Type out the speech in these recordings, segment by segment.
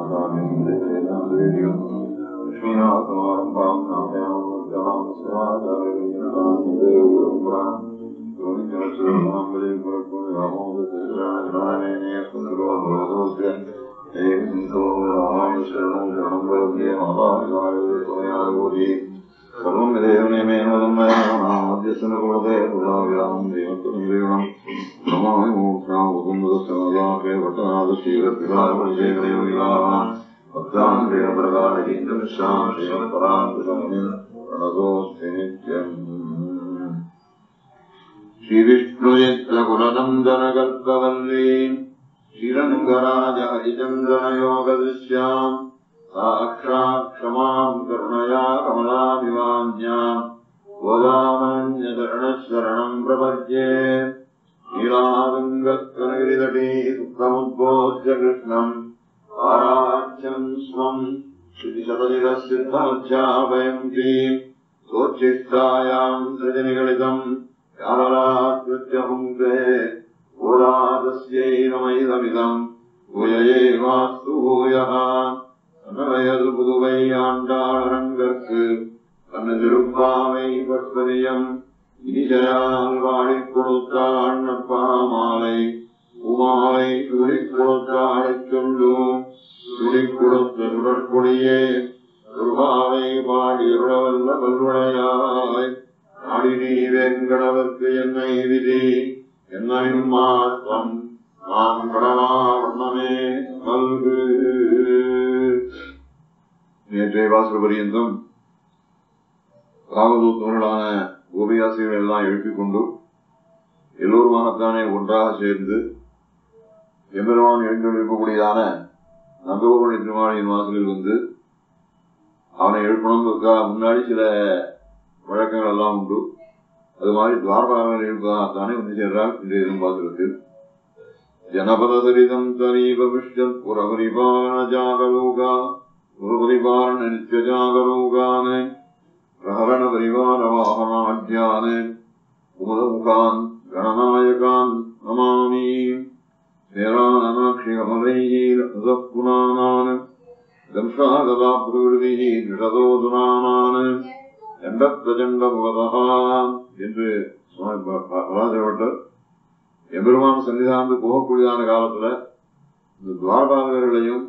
സർവം ദേവനമേനോദം ആദ്യസനകുളതേ ഗുണാവ്യാം ദൈവത്വം ദൈവം നമാമി മൂർഖാവുകുന്ദസനദാപേ ഭട്ടനാഥ ശ്രീരത്നാമജയവിലാവാൻ ഭക്താൻ ദേവപ്രകാരഹിന്ദുശാം ശിവപരാന്തരം പ്രണതോസ്തി നിത്യം श्रीविष्णुचित्रकुलनन्दनकल्पवल्लीम् श्रीरङ्गराज हरिचन्दनयोगदृश्याम् साक्षात् क्षमाम् करुणया कमलाभिवान्याम् गोदामन्यचरणशरणम् प्रपद्ये नीलादुङ्गस्तनगिरितटी सुखमुद्बोध्य कृष्णम् पाराख्यम् स्वम् श्रुतिशतशिरसिद्धमध्यापयन्ती सोच्छिष्टायाम् सृजनिगलितम् कालराकृत्यहुङ्क्ते गोदातस्यै नमैदमिदम् भूयये वास्तु भूयः அன்னவயது புதுவை ஆண்டாளரங்கற்கு தனது திருப்பாவை பற்பதியம் இனிசையால் வாடிக் கொடுத்தாள் நப்பா மாலை உமாலை சுடிக் கொடுத்தாளைச் சொல்லும் சுடிக் கொடுத்த சுடற்கொடியே துர்பாவை பாடியுள்ளவல்ல பல்வளையாய் ஆடி நீ வெங்கடவர்க்கு என்னை விதி என்னையும் மாற்றம் நாம் கடலா வண்ணமே நல்கு நேற்றைய வாசல் பரியந்தம் ராமதூத்தர்களான கோபியாசிரியர்கள் எல்லாம் எழுப்பிக் கொண்டு எல்லோருமாகத்தானே ஒன்றாக சேர்ந்து எம்பெருமான் எழுந்திருக்கக்கூடியதான நந்தகோபுரி திருமாளியின் வாசலில் வந்து அவனை எழுப்பணுங்கிறதுக்காக முன்னாடி சில வழக்கங்கள் எல்லாம் உண்டு அது மாதிரி துவாரபாலனை எழுப்பதாகத்தானே வந்து சேர்றார் இன்றைய திரும்பாசுரத்தில் ஜனபதரிதம் தரீபவிஷ்யத் புரபரிபாலன ஜாகலோகா புரபரிபாலன நித்ய ஜாகலோகான் பிரகரண பரிவார வாகனாட்யான் குமுதமுகான் கணநாயகான் நமாமி நேரானநாட்சி கமலைः புனானான் தம்சாகதா பிரகிருதிः நிஷதோதுனானான் எண்டப்பிரச்சண்ட முகதா என்று பராஜபட்டர் எம்பெருமான் சன்னிதானத்து போகக்கூடியதான காலத்துல இந்த துவாரபாலகர்களையும்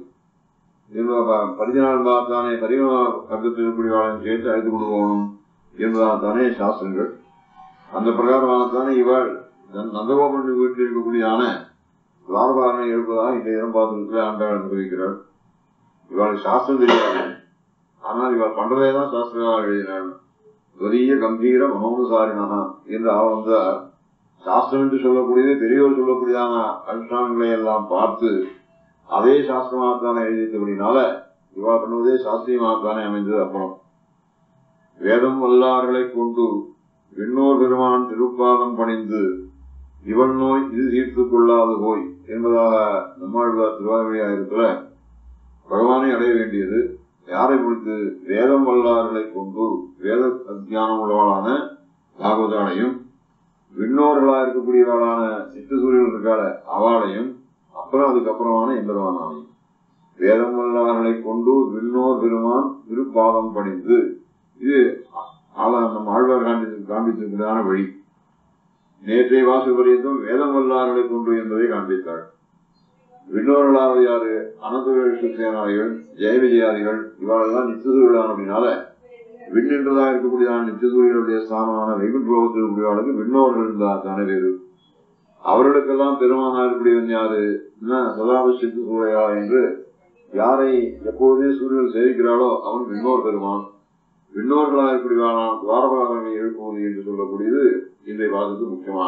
பதினாறு தானே பரிம கருத்தில் இருக்கக்கூடியவாளையும் சேர்த்து அழைத்து கொண்டு போகணும் என்பதால் தானே சாஸ்திரங்கள் அந்த பிரகாரமாகத்தானே இவள் நந்தகோபன் வீட்டில் இருக்கக்கூடியதான துவாரபாலனை எழுப்பதாக இந்த இடம் பார்த்து ஆண்டாள் அனுபவிக்கிறாள் இவளுக்கு சாஸ்திரம் தெரியாது ஆனால் இவள் பண்றதேதான் சாஸ்திரமாக எழுதினாள் பெரிய கம்பீர மனோனுசாரினா என்று அவள் வந்தார் சாஸ்திரம் என்று சொல்லக்கூடியது பெரியோர் சொல்லக்கூடியதான அனுஷ்டானங்களை எல்லாம் பார்த்து அதே சாஸ்திரமாகத்தானே எழுதித்தபடினால இவா பண்ணுவதே சாஸ்திரியமாகத்தானே அமைந்தது அப்புறம் வேதம் வல்லார்களை கொண்டு விண்ணோர் பெருமான் திருப்பாதம் பணிந்து இவள் நோய் இது தீர்த்துக் கொள்ளாது போய் என்பதாக நம்மாழ்வார் திருவாரூரியாயிரத்துல பகவானை அடைய வேண்டியது யாரை குறித்து வேதம் வல்லார்களை கொண்டு வேத அத்தியானம் உள்ளவளான பாகவதாலையும் விண்ணோர்களா இருக்கக்கூடியவளான சித்தசூரியன் இருக்காள அவளையும் அப்புறம் அதுக்கப்புறமான எம்பெருமானாலையும் வேதம் வல்லார்களை கொண்டு விண்ணோர் பெருமான் திருப்பாதம் பணிந்து இது நம்ம ஆழ்வார் காண்பித்து காண்பித்திருக்கிறதான வழி நேற்றைய வாசு பரியந்தும் வேதம் வல்லார்களை கொண்டு என்பதை காண்பித்தாள் விண்ணோர்களாவது யாரு அனந்தவேஷேனாதிகள் ஜெய விஜயாதிகள் இவாளெல்லாம் நித்தியசூரியலான அப்படின்னால விண்ணென்றதா இருக்கக்கூடியதான நித்தியசூரியனுடைய ஸ்தானமான வைகுண்ட் லோகத்தில் இருக்கக்கூடியவர்களுக்கு விண்ணோர்கள் இருந்தார் தானே வேறு அவர்களுக்கெல்லாம் பெருமானா இருக்கக்கூடியவன் யாரு சதாபிஷித்து சூரையா என்று யாரை எப்பொழுதே சூரியன் சேவிக்கிறாளோ அவன் விண்ணோர் பெருமான் விண்ணோர்களாக இருக்கக்கூடியவானான் துவாரபாகனை எழுப்புவது என்று சொல்லக்கூடியது இன்றைய வாதத்துக்கு முக்கியமான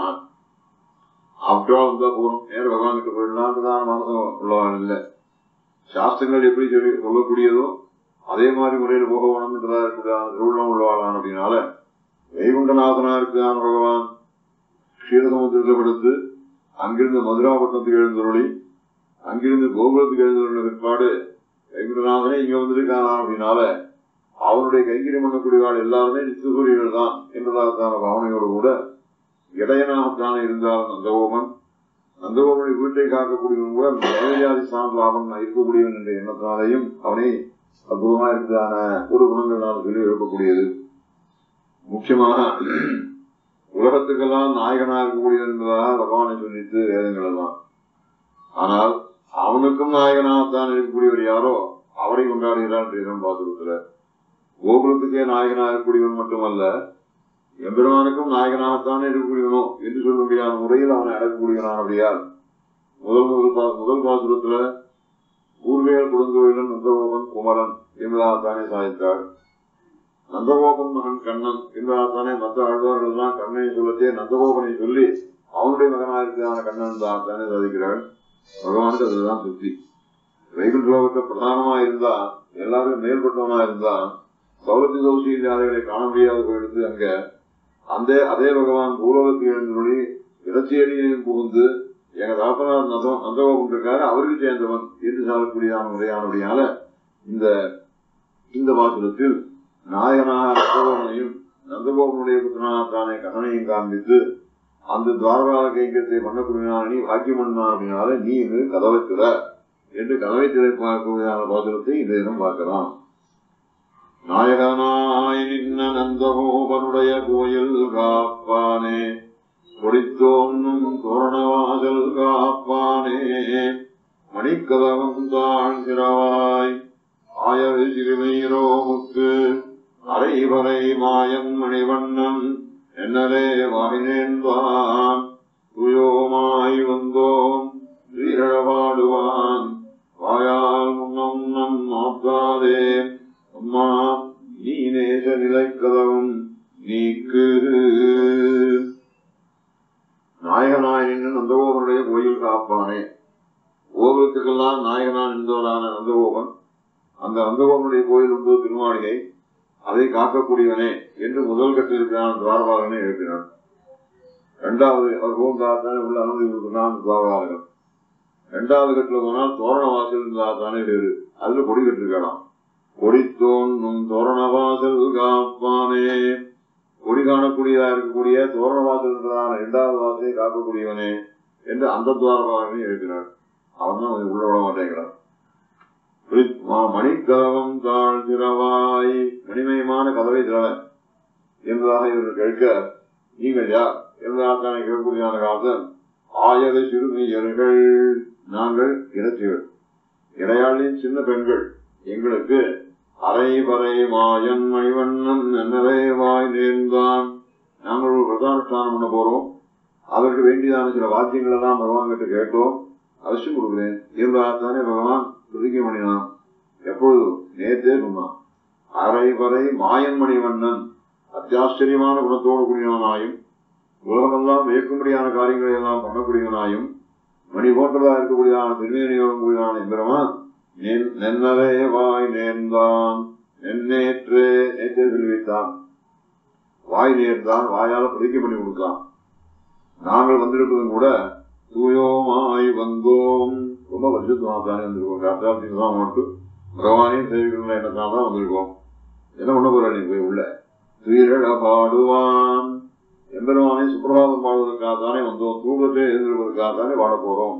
ஆப்டா வந்தா போகணும் நேர பகவானுக்கு போயிடலான்றதான மனசம் உள்ளவன் இல்லை சாஸ்திரங்கள் எப்படி சொல்லி சொல்லக்கூடியதோ அதே மாதிரி முறையில் போக வேணும்ன்றதா இருக்கிறான் திருவிழம் உள்ளவாளான் அப்படின்னால வைகுண்டநாதனா இருக்கிறான் பகவான் க்ஷீரசமுத்திரத்தில் படுத்து அங்கிருந்து மதுராபட்டினத்துக்கு எழுந்தருளி அங்கிருந்து கோகுலத்துக்கு எழுந்தருளின பிற்பாடு வைகுண்டநாதனே இங்க வந்திருக்கான் அப்படின்னால அவனுடைய கைங்கரியம் பண்ணக்கூடியவாள் எல்லாருமே நித்தியசூரியர்கள் தான் என்பதாகத்தான பாவனையோடு கூட இடையனாகத்தானே இருந்தாலும் நந்தகோபன் நந்தகோபனுடைய வீட்டை காக்கக்கூடியவன் கூட தேவஜாதி சார்ந்த லாபம் இருக்கக்கூடியவன் என்ற எண்ணத்தினாலேயும் அவனை அற்புதமா இருக்கிறதான ஒரு குணங்கள் நான் சொல்லி எழுப்பக்கூடியது முக்கியமாக உலகத்துக்கெல்லாம் நாயகனா இருக்கக்கூடியவன் என்பதாக பகவானை சொல்லிட்டு வேதங்கள் எல்லாம் ஆனால் அவனுக்கும் நாயகனாகத்தான் இருக்கக்கூடியவர் யாரோ அவரை கொண்டாடுகிறான் என்று பாசுரத்துல கோகுலத்துக்கே நாயகனாக இருக்கக்கூடியவன் மட்டுமல்ல எம்பெருமானுக்கும் நாயகனாகத்தான் இருக்கக்கூடியவனோ என்று சொல்ல முடியாத முறையில் அவனை அடக்கக்கூடியவனான் அப்படியால் முதல் முதல் பா முதல் பாசுரத்துல ஊர்வேல் குடுந்தோயிலன் நந்தகோபன் குமரன் என்பதாகத்தானே சாதித்தாள் நந்தகோபன் மகன் கண்ணன் என்பதாகத்தானே மற்ற ஆழ்வார்கள் எல்லாம் கண்ணனை சொல்லத்தே நந்தகோபனை சொல்லி அவனுடைய மகனாக இருக்கிறான கண்ணன் தான் தானே சாதிக்கிறாள் பகவானுக்கு அதுதான் திருப்தி வைகுண்ட லோகத்தை பிரதானமா இருந்தா எல்லாரும் மேல்பட்டவனா இருந்தா சௌரத்தி சௌசி இல்லாதவர்களை காண முடியாத போயிடுத்து அங்க அந்த அதே பகவான் பூலோகத்தில் எழுந்தொழி இலச்சியடியையும் புகுந்து எங்க தாப்பனார் நந்தம் நந்தகோபன் இருக்காரு அவருக்கு சேர்ந்தவன் என்று சொல்லக்கூடியதான முறையானபடியால இந்த இந்த வாசலத்தில் நாயகனாக நந்தகோபனையும் நந்தகோபனுடைய புத்தனாகத்தானே கண்ணனையும் காண்பித்து அந்த துவாரகால கைங்கத்தை பண்ணக்கூடியவனான நீ பாக்கியம் பண்ணா அப்படின்னால நீ இது கதவை திற என்று கதவை திறப்பாக்கூடியதான பாசுரத்தை இந்த தினம் பார்க்கலாம் நாயகனாய் நின்ன நந்தகோபனுடைய கோயில் காப்பானே கொடித்தோன்னும் தோரணவாசல் காப்பானே மணிக்கதவம் தாழ்கிறவாய் ஆயர் சிறுமையிரோமுக்கு அரைவரை மாயன் மணிவண்ணன் என்னரே வாயினேன்பான் துயோமாய் வந்தோம் வீரழவாடுவான் வாயால் முன்னம் நம் மாத்தாதே அம்மா நீ நேச நிலைக்கதவும் நீக்கு நாயகனாய் நின்று நந்தகோபனுடைய கோயில் காப்பானே கோபுரத்துக்கெல்லாம் நாயகனான் நின்றவனான நந்தகோபன் அந்த நந்தகோபனுடைய கோயில் உண்டு திருமாளிகை அதை காக்கக்கூடியவனே என்று முதல் கட்டிருக்கிறான் துவாரபாலனை எழுப்பினான் இரண்டாவது அவர் போந்தாத்தானே உள்ள அனுமதி கொடுக்கிறான் துவாரபாலகன் இரண்டாவது கட்டில போனால் தோரண வாசல் இருந்தாத்தானே வேறு அதுல கொடி கட்டிருக்கலாம் கொடி தோன்றும் தோரண வாசல் காப்பானே கொடி காணக்கூடியதா இருக்கக்கூடிய தோரண வாசல் என்றதான இரண்டாவது வாசலை காக்கக்கூடியவனே என்று அந்த துவாரபாலனை எழுப்பினார் அவன் தான் உள்ள விட மாட்டேங்கிறான் மணிக்கதவம் தாழ் திறவாய் மணிமயமான கதவை திறவ என்பதாக இவர்கள் கேட்க நீங்கள் யார் என்பதாக தானே கேட்கக்கூடியான காலத்தில் ஆயர சிறுமியர்கள் நாங்கள் இனத்திகள் இடையாளின் சின்ன பெண்கள் எங்களுக்கு அரை பறை மாயன் மணிவண்ணன் என்னவே வாய் நேர்ந்தான் நாங்கள் ஒரு பிரதானுஷ்டானம் பண்ண போறோம் அதற்கு வேண்டியதான சில வாத்தியங்கள் எல்லாம் பகவான் கிட்ட கேட்டோம் அவசியம் கொடுக்குறேன் இருந்தால்தானே பகவான் பிரதிகை பண்ணினான் எப்பொழுது நேத்தே சொன்னான் அரை வரை மாயன் மணிவண்ணன் அத்தியாச்சரியமான குணத்தோடு கூடியவனாயும் உலகமெல்லாம் வியக்கும்படியான காரியங்களை எல்லாம் பண்ணக்கூடியவனாயும் மணி போன்றதா இருக்கக்கூடியதான திருமேனியோடும் கூடியதான எம்பெருமான் நென்னவே வாய் நேர்ந்தான் நென்னேற்றே நேற்றே சொல்லி வைத்தான் வாய் நேர்ந்தான் வாயால பிரதிக்கை பண்ணி கொடுத்தான் நாங்கள் வந்திருப்பதும் கூட தூயோமாய் வந்தோம் ரொம்ப பரிசுத்தமாக தானே வந்திருக்கோம் காத்தாத்தின் தான் மட்டும் பகவானையும் சேவிக்கணும் என்னத்தான் தான் வந்திருக்கோம் என்ன பண்ண போற நீ போய் உள்ள துயிரழ பாடுவான் எம்பெருமானை சுப்பிரபாதம் பாடுவதற்காக தானே வந்தோம் தூக்கத்தை எழுந்திருப்பதற்காக தானே பாட போறோம்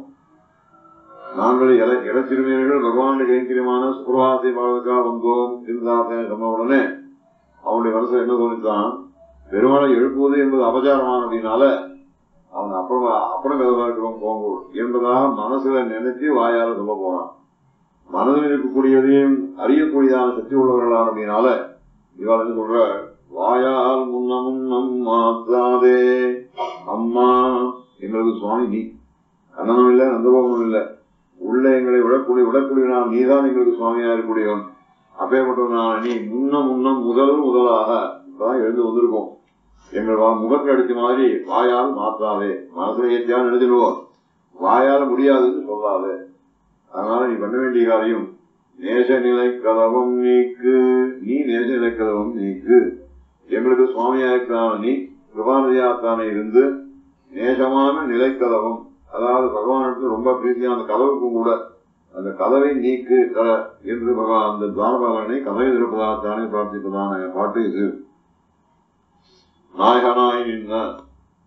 நாங்கள் இல இளச்சிறுமியர்கள் பகவானுடைய கைங்கரியமான சுப்பிரபாதத்தை பாடுவதற்காக வந்தோம் இருந்தாத்தே சொன்ன உடனே அவனுடைய மனசு என்ன தோணித்தான் பெருமாளை எழுப்புவது என்பது அபச்சாரமான அப்படின்னால அவன் அப்புறமா அப்புறம் கதவா இருக்கிறோம் போங்க என்பதாக மனசுல நினைச்சு வாயால சொல்ல போறான் மனதில் இருக்கக்கூடியதையும் அறியக்கூடியதான சக்தி உள்ளவர்களான அப்படின்னால இவாள் என்ன சொல்ற வாயால் முன்ன முன்னம் மாத்தாதே அம்மா எங்களுக்கு சுவாமி நீ கண்ணனும் இல்லை நந்தகோபனும் இல்லை உள்ள எங்களை விடக்கூடிய விடக்கூடியவன் நீதான் எங்களுக்கு சுவாமியா இருக்கக்கூடியவன் அப்பேற்பட்டவனான நீ முன்ன முன்னம் முதல் முதலாக இப்பதான் எழுந்து வந்திருக்கோம் எங்கள் வா முகத்தில் அடிச்ச மாதிரி வாயால் மாற்றாதே மனசுல ஏற்றியால் எழுதிடுவோம் வாயால முடியாதுன்னு சொல்லாதே அதனால நீ பண்ண வேண்டிய காரியம் நேசநிலை கதவம் நீக்கு நீ நேசநிலை கதவம் நீக்கு எங்களுக்கு சுவாமியா இருக்கிறான நீ கிருபாநிதியாத்தானே இருந்து நேசமான நிலைக்கதவம் அதாவது பகவானுக்கு ரொம்ப பிரீதியான அந்த கதவுக்கும் கூட அந்த கதவை நீக்கு தர என்று பகவான் அந்த துவாரபாலனை கதவை திறப்பதாகத்தானே பிரார்த்திப்பதான பாட்டு இது நாயகனாய் நின்ன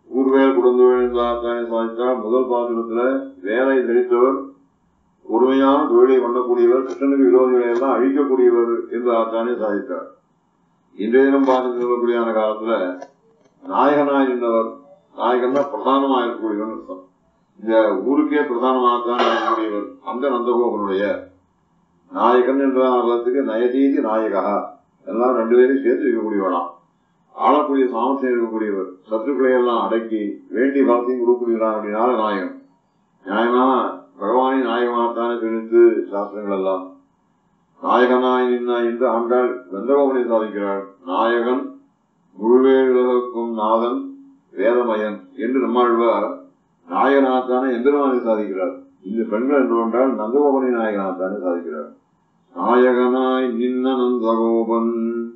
ஊர்வேல் குடும்பவேல் என்றாத்தானே சாதித்தால் முதல் பாத்திரத்துல வேலை தெரித்தவர் பொறுமையான தொழிலை பண்ணக்கூடியவர் கிருஷ்ணனுக்கு விரோதிகளை எல்லாம் அழிக்கக்கூடியவர் என்று ஆத்தானே சாதித்தார் இன்றைய தினம் பார்த்து சொல்லக்கூடியான காலத்துல நாயகனாய் நின்றவர் நாயகன்னா பிரதானமாக இருக்கக்கூடியவன் அர்த்தம் இந்த ஊருக்கே பிரதானமாகத்தான் இருக்கக்கூடியவர் அந்த நந்தகோபனுடைய நாயகன் என்ற அர்த்தத்துக்கு நயதீதி நாயகா எல்லாம் ரெண்டு பேரையும் சேர்த்து இருக்கக்கூடியவனாம் ஆளக்கூடிய சாமர்த்தியம் இருக்கக்கூடியவர் சத்துக்களை எல்லாம் அடக்கி வேண்டிய பலத்தையும் கொடுக்கக்கூடியவரான் அப்படின்னால நாயகன் நியாயமா பகவானின் நாயகமாகத்தானே தெரிவித்து சாஸ்திரங்கள் எல்லாம் நாயகனாய் நின்னா என்று ஆண்டாள் கந்தகோபனை சாதிக்கிறாள் நாயகன் முழுவேழுலகுக்கும் நாதன் வேதமயன் என்று நம்மாழ்வார் நாயகனாகத்தானே எந்திரமானை சாதிக்கிறார் இந்த பெண்கள் என்று கொண்டால் நந்தகோபனை நாயகனாகத்தானே சாதிக்கிறார் நாயகனாய் நின்ன நந்தகோபன்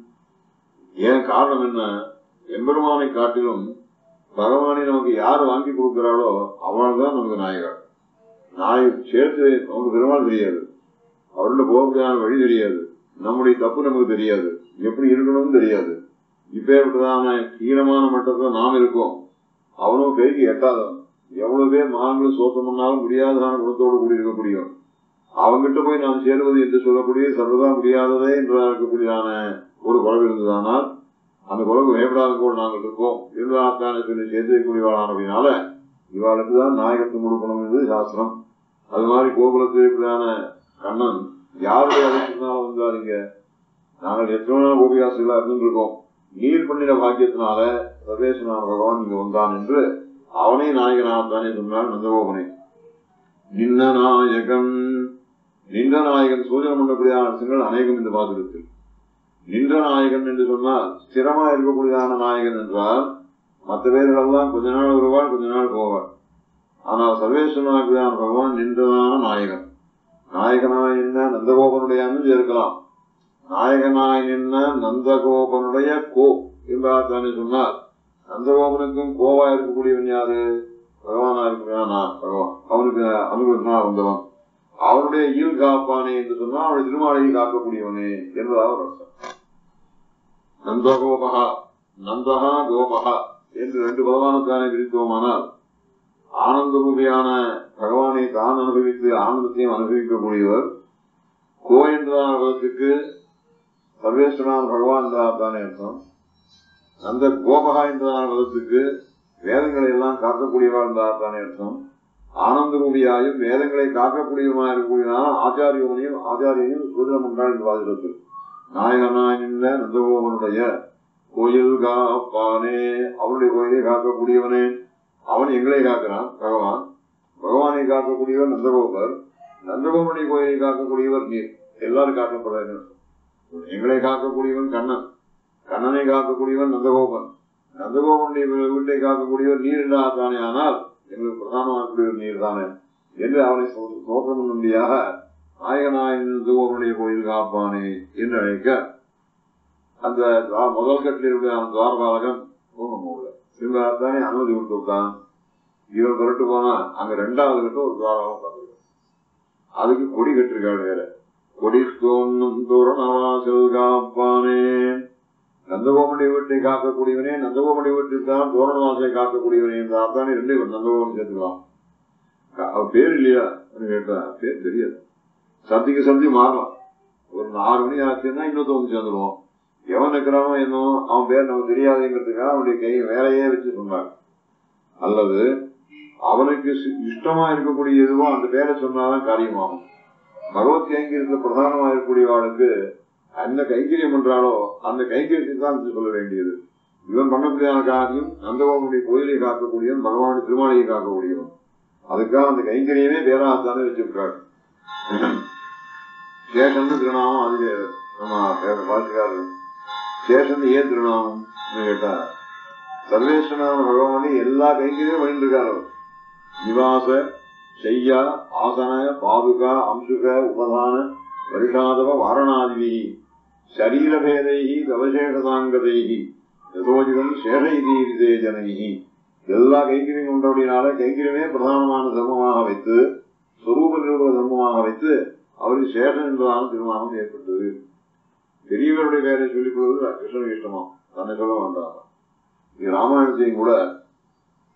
ஏன் காரணம் என்ன எம்பெருமானை காட்டிலும் பகவானை நமக்கு யார் வாங்கி கொடுக்கிறாளோ அவள் தான் நமக்கு நாயகர் நாயக் சேர்த்து நமக்கு பெருமாள் தெரியாது அவர்கிட்ட போகக்கூடியான வழி தெரியாது நம்முடைய தப்பு நமக்கு தெரியாது எப்படி இருக்கணும்னு தெரியாது இப்பேற்பட்டதான கீழமான மட்டத்துல நாம் இருக்கோம் அவனும் கைக்கு எட்டாதவன் எவ்வளவு பேர் மகான்கள் சோத்தம் பண்ணாலும் முடியாததான குணத்தோடு கூடி இருக்கக்கூடியவன் அவங்கிட்ட போய் நாம் சேருவது என்று சொல்லக்கூடிய சர்வதா முடியாததே என்று இருக்கக்கூடியதான ஒரு குறவு இருந்ததானால் அந்த குறவு பயப்படாத கூட நாங்கள் இருக்கோம் இருந்தாத்தானே சொல்லி சேர்த்து வைக்கக்கூடியவாளான அப்படின்னால இவாளுக்கு தான் நாயகத்துவம் கொடுக்கணும் என்று சாஸ்திரம் அது மாதிரி கோகுலத்தில் இருக்கிறதான கண்ணன் யாருடைய அழைச்சிருந்தாலும் வந்தாருங்க நாங்கள் எத்தனை நாள் கோபியாசிகளா இருந்துருக்கோம் நீர் பண்ணின பாக்கியத்தினால சர்வேஸ்வரனான பகவான் இங்க வந்தான் என்று அவனே நாயகனாகத்தானே சொன்னார் நந்தகோபனை நின்ன நாயகன் நின்ற நாயகன் சூஜனம் பண்ணக்கூடிய அரசுகள் அநேகம் இந்த பாசுரத்தில் நின்ற நாயகன் என்று சொன்னால் ஸ்திரமா இருக்கக்கூடியதான நாயகன் என்றால் மற்ற பேர்கள் எல்லாம் கொஞ்ச நாள் வருவாள் கொஞ்ச நாள் போவாள் ஆனால் சர்வேஸ்வரனாக பகவான் நின்றதான நாயகன் நாயகனாய் நின்ன நந்தகோபனுடைய இருக்கலாம் நாயகனாய் நின்ன நந்தகோபனுடைய கோ என்றார் தானே சொன்னார் நந்தகோபனுக்கும் கோவா இருக்கக்கூடியவன் யாரு பகவானா இருக்கிறான் நான் பகவான் அவனுக்கு அனுகிரகனா வந்தவன் அவனுடைய ஈல் காப்பானே என்று சொன்னா அவனுடைய திருமாலையை காக்கக்கூடியவனே என்பதாக ஒரு அர்த்தம் நந்தகோபகா நந்தகா கோபகா என்று ரெண்டு பகவானுக்கான விரித்தோமானால் ஆனந்த ரூபியான பகவானை தான் அனுபவித்து ஆனந்தத்தையும் அனுபவிக்கக்கூடியவர் கோ என்றதான பதத்துக்கு சர்வேஸ்வரனான பகவான் என்றால் தானே அர்த்தம் அந்த கோபகா என்றதான பதத்துக்கு வேதங்களை எல்லாம் காக்கக்கூடியவா என்றால் தானே அர்த்தம் ஆனந்த ரூபியாயும் வேதங்களை காக்கக்கூடியவமா இருக்கக்கூடியதான ஆச்சாரியவனையும் ஆச்சாரியனையும் சூதனம் என்றால் இந்த வாதிடத்தில் நாயகனாய் நின்ற நந்தகோபனுடைய கோயில் காப்பானே அவருடைய கோயிலை காக்கக்கூடியவனே அவன் எங்களை காக்கிறான் பகவான் பகவானை காக்கக்கூடியவர் நந்தகோபர் நந்தகோபனுடைய கோயிலை காக்கக்கூடியவர் நீர் எல்லாரும் காக்கப்படுறாங்க எங்களை காக்கக்கூடியவன் கண்ணன் கண்ணனை காக்கக்கூடியவன் நந்தகோபன் நந்தகோபனுடைய வீட்டை காக்கக்கூடியவர் நீர் இல்லாதானே ஆனால் எங்களுக்கு பிரதானமாகக்கூடியவர் நீர் தானே என்று அவனை சோத்திரம் பண்ணும்படியாக நாயகநாயகன் நந்தகோபனுடைய கோயில் காப்பானே என்று அழைக்க அந்த முதல் கட்டில் இருக்கிற அந்த துவாரபாலகன் போக முடியல சிவகாத்தானே அனுமதி கொடுத்து விட்டான் இவன் புரட்டு போனா அங்க ரெண்டாவது கட்டம் ஒரு துவாரம் பார்த்துருக்கான் அதுக்கு கொடி கட்டிருக்காள் வேற கொடி தோன்னும் தோரணவாசல் காப்பானே நந்தகோமனுடைய வீட்டை காக்கக்கூடியவனே நந்தகோமனுடைய வீட்டில் தான் தோரணவாசலை காக்கக்கூடியவனே என்ற அர்த்தானே ரெண்டு நந்தகோமன் சேர்த்துக்கலாம் அவன் பேர் இல்லையா கேட்டா பேர் தெரியாது சந்திக்கு சந்தி மாறலாம் ஒரு ஆறு மணி ஆச்சுன்னா இன்னொருத்த வந்து சேர்ந்துருவோம் எவன் இருக்கிறானோ என்னோ அவன் பேர் நமக்கு தெரியாதுங்கிறதுக்காக அவனுடைய கை வேலையே வச்சு சொன்னாங்க அல்லது அவனுக்கு இஷ்டமா இருக்கக்கூடிய எதுவோ அந்த பேரை சொன்னாதான் காரியமாகும் பகவத் கைங்கரியத்துல பிரதானமா இருக்கக்கூடியவாளுக்கு அந்த கைங்கரியம் பண்றாலோ அந்த கைங்கரியத்தை தான் சொல்ல வேண்டியது இவன் பண்ணக்கூடியதான காரியம் நந்தகோபனுடைய கோயிலை காக்கக்கூடியவன் பகவானுடைய திருமாலையை காக்கக்கூடியவன் அதுக்காக அந்த கைங்கரியமே பேராகத்தானே வச்சிருக்காரு சேஷன் திருநாமம் அது நம்ம வாசிக்காரு சேஷன் ஏன் திருநாமம் கேட்டா சர்வேஸ்வரனான பகவானே எல்லா கைங்கரியும் பண்ணிருக்காரு அவர் நிவாச செய்யா ஆசன பாதுகா அம்சுக உபதான வருஷாதவ வாரணாதிவி சரீரபேதை தவசேஷதாங்கதை யதோஜிதம் சேஷைதீரிதே ஜனை எல்லா கைங்கரியம் கொண்டபடினால கைங்கரியமே பிரதானமான தர்மமாக வைத்து சொரூப நிரூப தர்மமாக வைத்து அவருக்கு சேஷன் என்பதான தீர்மானம் ஏற்பட்டது பெரியவருடைய பெயரை சொல்லிக் கொள்வது கிருஷ்ணனுக்கு இஷ்டமா தன்னை சொல்ல வேண்டாம் இது ராமாயணத்தையும் கூட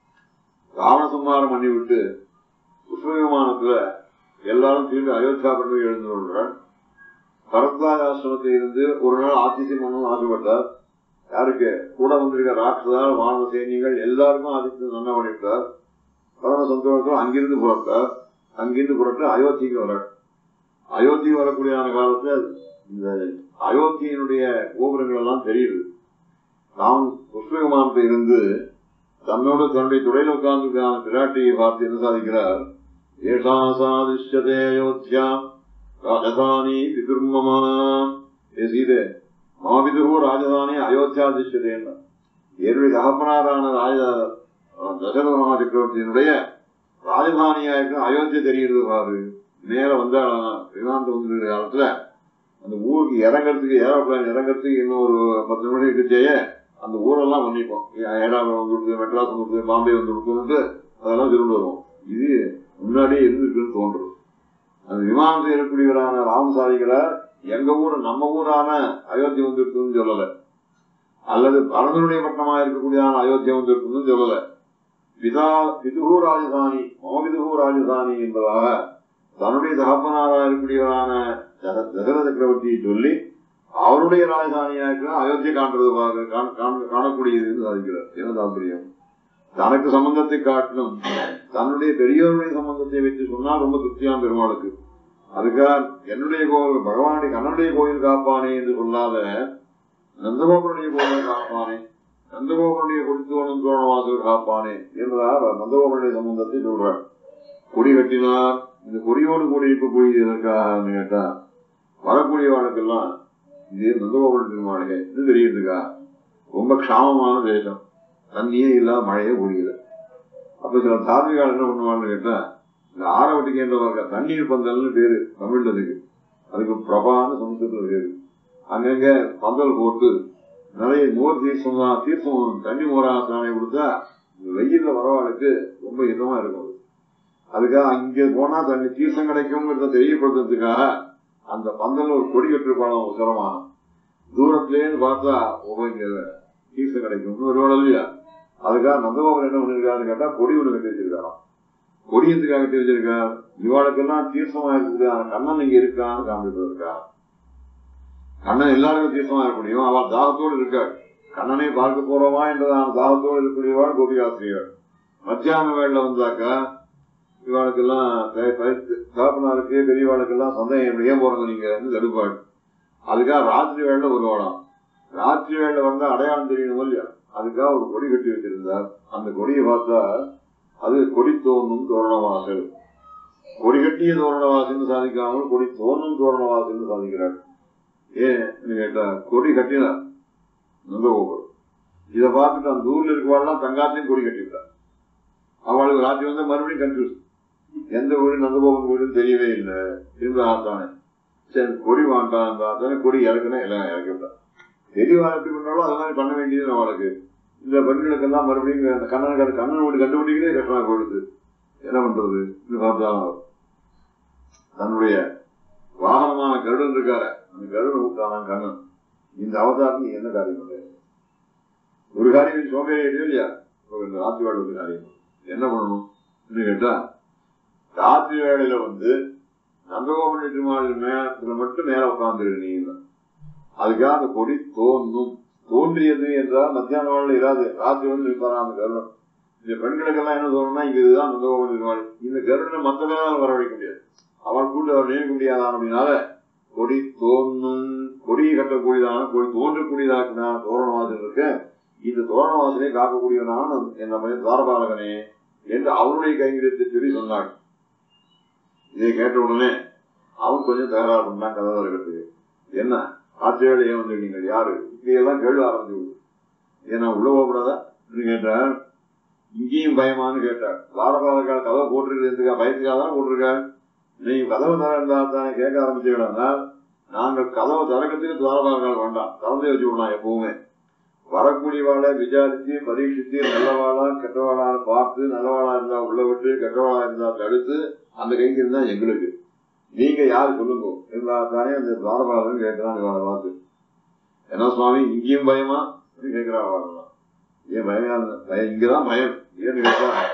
ராவண சம்மாரம் பண்ணி விட்டு புஷ்ப விமானத்துல எல்லாரும் திரும்பி அயோத்தியா பண்ணி எழுந்து கொள்றார் பரத்வாஜ ஆசிரமத்தில் இருந்து ஒரு நாள் ஆதித்யம் பண்ணணும் ஆசைப்பட்டார் யாருக்கு கூட வந்திருக்க ராட்சதால் வானவ சைனியங்கள் எல்லாருக்கும் ஆதித்யம் நன்னா பண்ணிவிட்டார் பரம சந்தோஷத்தோடு அங்கிருந்து புறப்பட்டார் அங்கிருந்து புறப்பட்டு அயோத்திக்கு வர்றார் அயோத்தி வரக்கூடியான காலத்துல இந்த அயோத்தியினுடைய கோபுரங்கள் எல்லாம் தெரியுது நாம் புஷ்ப விமானத்தில் இருந்து தன்னோடு தன்னுடைய துறையில் உட்கார்ந்து பிராட்டியை பார்த்து என்ன சாதிக்கிறார் ஏஷா சாதிஷ்யதே அயோத்தியா ராஜதானி பிதுர்மமா ஏ சீதே மாபிதுகு ராஜதானி அயோத்தியா திஷ்யதேன்னு என்னுடைய தகப்பனாரான ராஜ தசரத மகா சக்கரவர்த்தியினுடைய ராஜதானியா இருக்கிற அயோத்தியா தெரிகிறது பாரு மேல வந்தாலும் விமானத்தை வந்து காலத்துல அந்த ஊருக்கு இறங்கறதுக்கு ஏரோப்ளேன் இறங்கறதுக்கு இன்னும் ஒரு பத்து நிமிடம் இருக்குச்சேயே அந்த ஊரெல்லாம் பண்ணிப்போம் ஹைதராபாத் வந்து கொடுத்து மெட்ராஸ் வந்து கொடுத்து பாம்பே வந்து கொடுத்துட்டு அதெல்லாம் திரும்ப வருவோம் இது முன்னாடியே இருந்திருக்குன்னு தோன்றும் அந்த விமானத்தில் இருக்கக்கூடியவரான ராமசாரிகளார் எங்க ஊர் நம்ம ஊரான அயோத்தி வந்திருக்குன்னு சொல்லல அல்லது பரதனுடைய பட்டமா இருக்கக்கூடியதான அயோத்தியா வந்திருக்குன்னு சொல்லல பிதா பிதுகு ராஜதானி மோபிதுகு ராஜதானி என்பதாக தன்னுடைய தகப்பனாராக இருக்கக்கூடியவரான தச- தசரத சக்கரவர்த்தியை சொல்லி அவருடைய ராஜதானியா இருக்கிற அயோத்தியை காண்றது பாக்க- காண- காண- காணக்கூடியதுன்னு சாதிக்கிறார் என்ன தாற்பயம் தனக்கு சம்பந்தத்தை காட்டிலும் தன்னுடைய பெரியோருடைய சம்பந்தத்தை வைத்து சொன்னால் ரொம்ப திருப்தியான பெருமாளுக்கு அதுக்காக என்னுடைய கோவில் பகவானுடைய கண்ணனுடைய கோயில் காப்பானே என்று சொல்லாத நந்தகோபனுடைய கோவில் காப்பானே நந்தகோபனுடைய குடித்தோனும் தோணவாசல் காப்பானே என்பதாக நந்தகோபனுடைய சம்பந்தத்தை சொல்றார் கொடி கட்டினார் இந்த கொடியோடு கூடி இருக்கக்கூடியது எதற்காக கேட்டா வரக்கூடியவாளுக்கெல்லாம் இது நந்தகோபுர திருமாளிகை இது தெரியுதுக்கா ரொம்ப க்ஷாமமான தேசம் தண்ணியே இல்லாத மழையே பொழியல அப்ப சில தார்மிகால் என்ன பண்ணுவான்னு கேட்டா இந்த ஆரவட்டிக்கு என்ற இருக்க தண்ணீர் பந்தல்னு பேரு தமிழ்ல அதுக்கு அதுக்கு பிரபான்னு சமுத்திரத்துல பேரு அங்கங்க பந்தல் போட்டு நிறைய மோர் தீர்த்தம் தான் தீர்த்தம் தண்ணி மோரா தானே கொடுத்தா இந்த வெயில்ல வரவாளுக்கு ரொம்ப இதமா இருக்கும் அது. அதுக்காக அங்க போனா தண்ணி தீர்த்தம் கிடைக்கும்ங்கிறத தெரியப்படுத்துறதுக்காக அந்த பந்தல்ல ஒரு கொடி கட்டிருப்பாங்க உசரமான தூரத்திலேருந்து பார்த்தா ஓ இங்க தீர்த்தம் கிடைக்கும்னு ஒரு வேலை இல்லையா அதுக்காக நந்தகோபுரம் என்ன பண்ணிருக்காருன்னு கேட்டா கொடி ஒண்ணு கட்டி வச்சிருக்காராம் கொடி எதுக்காக கட்டி வச்சிருக்கார் இவாளுக்கெல்லாம் தீர்த்தமா இருக்கக்கூடிய அந்த கண்ணன் இங்க இருக்கான்னு காமிப்பதற்கா கண்ணன் எல்லாருக்கும் தீர்த்தமா இருக்க முடியும் அவள் தாகத்தோடு இருக்காள் கண்ணனை பார்க்க போறோமா என்றதான தாகத்தோடு இருக்கக்கூடியவாள் கோபிகாசிரியர் மத்தியான வேளையில வந்தாக்கா இவாளுக்கெல்லாம் த- த- தகப்பனாருக்கு பெரியவாளுக்கெல்லாம் சந்தேகம் எப்படி ஏன் போறாங்க நீங்க தடுப்பாள் அதுக்காக ராத்திரி வேளையில வருவாளாம் ராத்திரி வேளையில வந்தா அடையாளம் தெரியணும் இல்லையா அதுக்காக ஒரு கொடி கட்டி வச்சிருந்தார் அந்த கொடியை பார்த்தா அது கொடி தோணும் தோரணவாசல் கொடி கட்டிய தோரணவாசல்னு சாதிக்காமல் கொடி தோணும் தோரணவாசல்னு சாதிக்கிறார் ஏன் கேட்டா கொடி கட்டினார் நந்தகோபுரம் இதை பார்த்துட்டு அந்த ஊர்ல இருக்கவாள்லாம் தங்காத்தையும் கொடி கட்டிவிட்டார் அவளுக்கு ராத்திரி வந்து மறுபடியும் கன்ஃபியூஸ் எந்த ஊரு நந்தகோபன் வீடுன்னு தெரியவே இல்லை திரும்ப ஆத்தானே சரி கொடி வாண்டான் தானே கொடி இறக்குனா எல்லாம் இறக்கிவிட்டான் பெரியவா எப்படி பண்ணாலும் அது மாதிரி பண்ண வேண்டியது அவளுக்கு இந்த பெண்களுக்கெல்லாம் மறுபடியும் அந்த கண்ணன் கடை கண்ணன் வீடு கண்டுபிடிக்கிறதே கஷ்டமா போயிடுது என்ன பண்றது இது பார்த்தா தன்னுடைய வாகனமான கருடன் இருக்காரு அந்த கருடன் விட்டானான் கண்ணன் இந்த அவதாரம் நீ என்ன காரியம் பண்ண ஒரு காரியம் சோம்பேறி இல்லையோ இல்லையா இப்ப இந்த ராத்திரி வேலை ஒரு காரியம் என்ன பண்ணணும் கேட்டா ராத்திரி வேளையில வந்து நந்தகோபன் திருமாலின் மேல மட்டும் மேல உட்கார்ந்துரு நீ அதுக்காக அந்த கொடி தோன்றும் தோன்றியது என்றால் மத்தியான வேளையில இராது ராத்திரி வந்து நிற்பாராம் அந்த கருடன் இந்த பெண்களுக்கெல்லாம் என்ன தோணும்னா இங்க இதுதான் நந்தகோபன் திருமாலி இந்த கருடனை மத்த நேரம் வரவழைக்க முடியாது அவள் கூட அவர் நினைக்க முடியாதான் அப்படின்னால கொடி தோன்றும் கொடியை கட்டக்கூடியதான கொடி தோன்றக்கூடியதான தோரணவாசல் இருக்க இந்த தோரணவாசலை காக்கக்கூடியவனான என் நம்ம துவாரபாலகனே என்று அவருடைய கைங்கரியத்தை சொல்லி சொன்னாள் இதை கேட்ட உடனே அவன் கொஞ்சம் தகராறு பண்ணான் கதை திறக்கிறதுக்கு என்ன ஆச்சரியோட ஏன் வந்து நீங்கள் யாரு இப்படியெல்லாம் கேள்வி ஆரம்பிச்சு விடு. ஏன்னா உள்ள போகக்கூடாதா கேட்டார் இங்கேயும் பயமான்னு கேட்டார் துவாரபாலகால் கதவை போட்டிருக்கிறது எதுக்கா பயத்துக்காக தான் போட்டிருக்காள் நீ கதவு திறந்தா தானே கேட்க ஆரம்பிச்சுக்கலாம்னா நாங்கள் கதவை திறக்கிறதுக்கு துவாரபாலகால் வேண்டாம் திறந்தே வச்சு விடலாம் எப்பவுமே வரக்கூடியவாளை விசாரிச்சு பரீட்சித்து நல்லவாளா கெட்டவாளான்னு பார்த்து நல்லவாளா இருந்தா உள்ள விட்டு கெட்டவாளா இருந்தா தடுத்து அந்த கைக்கு இருந்தா எங்களுக்கு நீங்க யாரு சொல்லுங்க இருந்தா தானே அந்த துவாரபாலகன் கேட்கிறான் இவளை பார்த்து என்ன சுவாமி இங்கேயும் பயமா அப்படின்னு கேட்கிறா வாழலாம் ஏன் பயமா இருந்த பயம் இங்கதான் பயம் ஏன்னு கேட்டா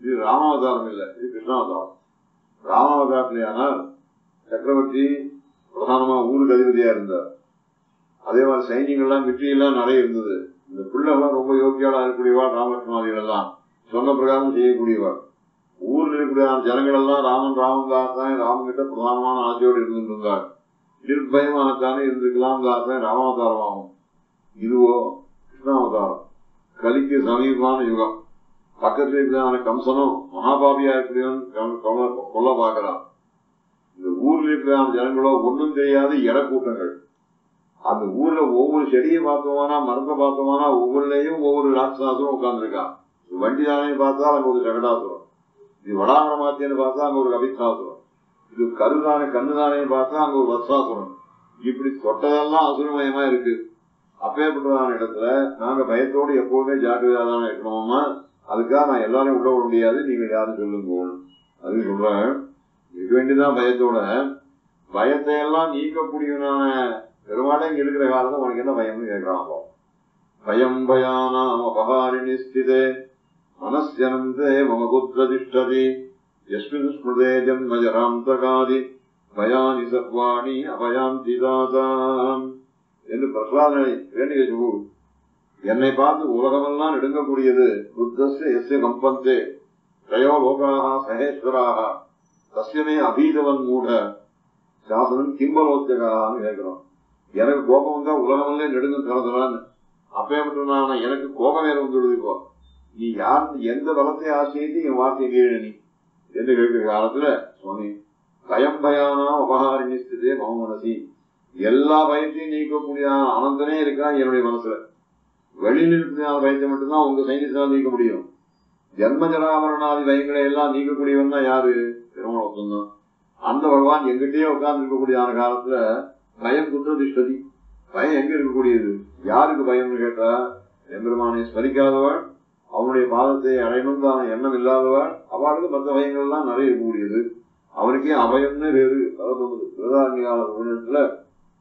இது ராமாவதாரம் இல்ல இது கிருஷ்ணாவதாரம் ராமாவதாரத்திலேயானால் சக்கரவர்த்தி பிரதானமா ஊருக்கு அதிபதியா இருந்தார் அதே மாதிரி சைனியங்கள்லாம் வெற்றியெல்லாம் நிறைய இருந்தது இந்த பிள்ளைலாம் ரொம்ப யோக்கியாளா இருக்கக்கூடியவா ராமகிருஷ்ணாதிகள் எல்லாம் சொன்ன பிரகாரம் செய்யக்கூடியவர் ஊர்ல இருக்கக்கூடிய ஜனங்கள் எல்லாம் ராமன் ராமன் தான் ராமன் கிட்ட பிரதானமான ஆசையோடு இருந்துட்டு இருந்தார் நிர்பயமாகத்தானே இருந்துக்கலாம் தான் ராமாவதாரம் ஆகும் இதுவோ கிருஷ்ணாவதாரம் கலிக்கு சமீபமான யுகம் பக்கத்துல இருக்கிற கம்சனும் மகாபாபியா இருக்கிறவன் கொல்ல பார்க்கிறான் இந்த ஊர்ல இருக்கிற ஜனங்களோ ஒன்றும் தெரியாத இடக்கூட்டங்கள் அந்த ஊர்ல ஒவ்வொரு செடியை பார்த்தோமானா மரத்தை பார்த்தோமானா ஒவ்வொருலையும் ஒவ்வொரு ராட்சசாசுரம் உட்கார்ந்துருக்கான் வண்டி தானே பார்த்தா அங்க ஒரு சகடாசுரம் இது வடாகரமாத்தியன்னு பார்த்தா அங்க ஒரு கவிதாசுரம் இது கருதானே கண்ணுதானே பார்த்தா அங்க ஒரு வத்சாசுரம் இப்படி தொட்டதெல்லாம் அசுரமயமா இருக்கு அப்பேற்பட்டதான இடத்துல நாங்க பயத்தோடு எப்பவுமே ஜாக்கிரதையா தானே இருக்கணுமா அதுக்காக நான் எல்லாரையும் உள்ள விட முடியாது நீங்க யாரும் சொல்லுங்க அது சொல்றேன் இருக்க வேண்டியதான் பயத்தோட பயத்தை எல்லாம் நீக்கக்கூடியவனான பெருமாளே இங்க இருக்கிற காலத்துல உனக்கு என்ன பயம்னு கேட்கிறான் அப்போ பயம் பயானாம் அபகாரிணி ஸ்திதே மனஸ்யனந்தே மம குத்திரதிஷ்டதி யஸ்மின் ஸ்மிருதே ஜன்மஜராந்தகாதி பயானி சர்வாணி அபயாந்தி தாதாம் என்று பிரகலாதனை வேண்டிய சொல்லு என்னை பார்த்து உலகமெல்லாம் நெடுங்கக்கூடியது புத்தஸ்ய எஸ்ய கம்பந்தே த்ரயோ லோகாக சகேஸ்வராக தஸ்யமே அபீதவன் மூட சாசனம் கிம்பலோத்தியகான்னு கேட்கிறோம் எனக்கு கோபம் வந்தா உலகமெல்லாம் நெடுங்க திறந்துடான்னு அப்பேற்பட்டனான எனக்கு கோபம் வேற வந்துடுது இப்போ நீ யார் எந்த பலத்தை ஆசையிட்டு என் வார்த்தையை கீழே நீ என்று கேட்கிற காலத்துல சுவாமி பயம் பயானா உபகாரி ஸ்திதே மம மனசி எல்லா பயத்தையும் நீக்கக்கூடிய அனந்தனே இருக்கான் என்னுடைய மனசுல வெளியில் இருக்கிற பயத்தை மட்டும்தான் உங்க சைனியத்தால் நீக்க முடியும் ஜன்மஜராமரணாதி பயங்களை எல்லாம் நீக்கக்கூடியவன் தான் யாரு திருமணம் தான் அந்த பகவான் எங்கிட்டயே உட்கார்ந்து இருக்கக்கூடிய காலத்துல பயம் குற்றதிஷ்டதி பயம் எங்க இருக்கக்கூடியது யாருக்கு பயம்னு கேட்டா எம்பெருமானை ஸ்மரிக்காதவள் அவனுடைய பாதத்தை அடையணும் தான் எண்ணம் இல்லாதவள் அவளுக்கு மற்ற பயங்கள் எல்லாம் நிறைய இருக்கக்கூடியது அவனுக்கே அபயம்னு வேறு பிரதாரண்யாளத்துல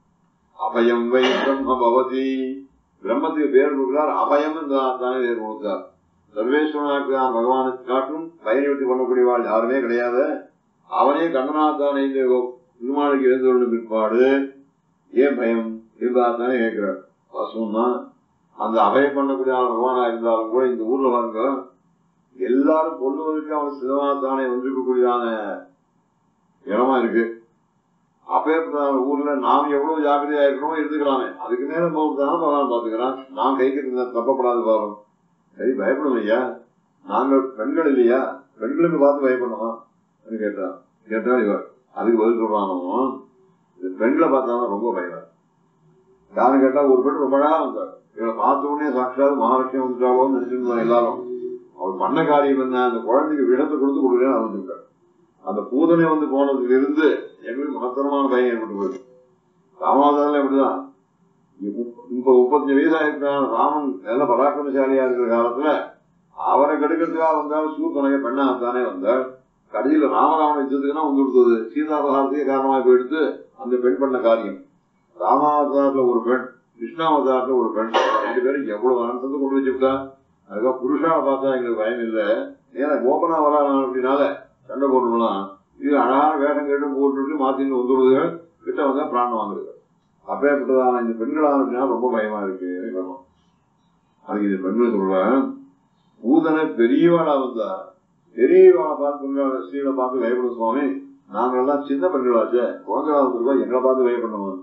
அபயம் வை பிரம்ம பவதி பிரம்மத்துக்கு பேர் கொடுக்கிறார் அபயம் தானே பேர் கொடுத்தார் சர்வேஸ்வரனாக்கு பகவானுக்கு காட்டும் பயனிவர்த்தி பண்ணக்கூடியவாள் யாருமே கிடையாது அவனே கண்ணனாத்தானே இந்த திருமாலுக்கு எழுந்து பிற்பாடு ஏன் பயம் இருந்தாத்தானே கேட்கிறார் வாசம்னா அந்த அபயம் பண்ணக்கூடிய ஆள் பகவானா இருந்தாலும் கூட இந்த ஊர்ல பாருங்க எல்லாரும் கொள்ளுவதற்கு அவன் சிதமாத்தானே வந்திருக்கக்கூடியதான இடமா இருக்கு அப்பேற்பட்ட ஊர்ல நாம் எவ்வளவு ஜாக்கிரதையா இருக்கணும் இருந்துக்கலாமே அதுக்கு நேரம் போகுதுதான் பகவான் பாத்துக்கிறான் நாம் கைக்கு தப்பப்படாது பாருங்க சரி பயப்படும் ஐயா நாங்கள் பெண்கள் இல்லையா பெண்களுக்கு பார்த்து பயப்படணுமா கேட்டான் கேட்டா இவர் அதுக்கு பதில் சொல்றானோ இந்த பெண்களை பார்த்தாதான் ரொம்ப பயமா யாரும் கேட்டா ஒரு பெண் ரொம்ப அழகா வந்தார் இவளை பார்த்த உடனே சாட்சாத் மகாலட்சுமி வந்துட்டாவோன்னு நினைச்சிருந்தோம் எல்லாரும் அவர் பண்ண காரியம் என்ன அந்த குழந்தைக்கு விடத்தை கொடுத்து கொடுக்குறேன்னு ஆரம்பிச்சுட்டார் அந்த பூதனை வந்து போனதுல இருந்து எங்களுக்கு மகத்தரமான பயம் ஏற்பட்டு போயிருக்கு ராமாவதாரில் எப்படிதான் இப்ப முப்பத்தஞ்சு வயசா இருக்கிறான் ராமன் நல்ல பராக்கிரமசாலியா இருக்கிற காலத்துல அவரை கெடுக்கிறதுக்காக வந்தால் சூப்பனைய பெண்ணாகத்தானே வந்தாள் கடைசியில ராமராவண யுத்தத்துக்குன்னா வந்து கொடுத்தது சீதாபகாரத்துக்கே காரணமாக போயிடுத்து அந்த பெண் பண்ண காரியம் ராமாவதாரத்துல ஒரு பெண் கிருஷ்ணாவதாரத்துல ஒரு பெண் ரெண்டு பேரும் எவ்வளவு அனந்தத்தை கொண்டு வச்சுட்டா அதுக்காக புருஷாவை பார்த்தா எங்களுக்கு பயம் இல்லை ஏன்னா கோபனா வரான் அப்படின்னால சண்டை போட்டுக்கலாம் இது அழகான வேஷம் கேட்டு போட்டுட்டு மாத்தின்னு வந்துடுதுகள் கிட்ட வந்தா பிராணம் வாங்குறது அப்பேற்பட்டதான இந்த பெண்களான அப்படின்னா ரொம்ப பயமா இருக்கு அதுக்கு இந்த பெண்கள் சொல்றேன் பூதனை பெரியவாளா வந்தா பெரியவாளை பார்த்து ஸ்ரீகளை பார்த்து பயப்படும் சுவாமி நாங்கெல்லாம் சின்ன பெண்களாச்சே குழந்தைகளா வந்திருக்கோம் எங்களை பார்த்து பயப்படணும்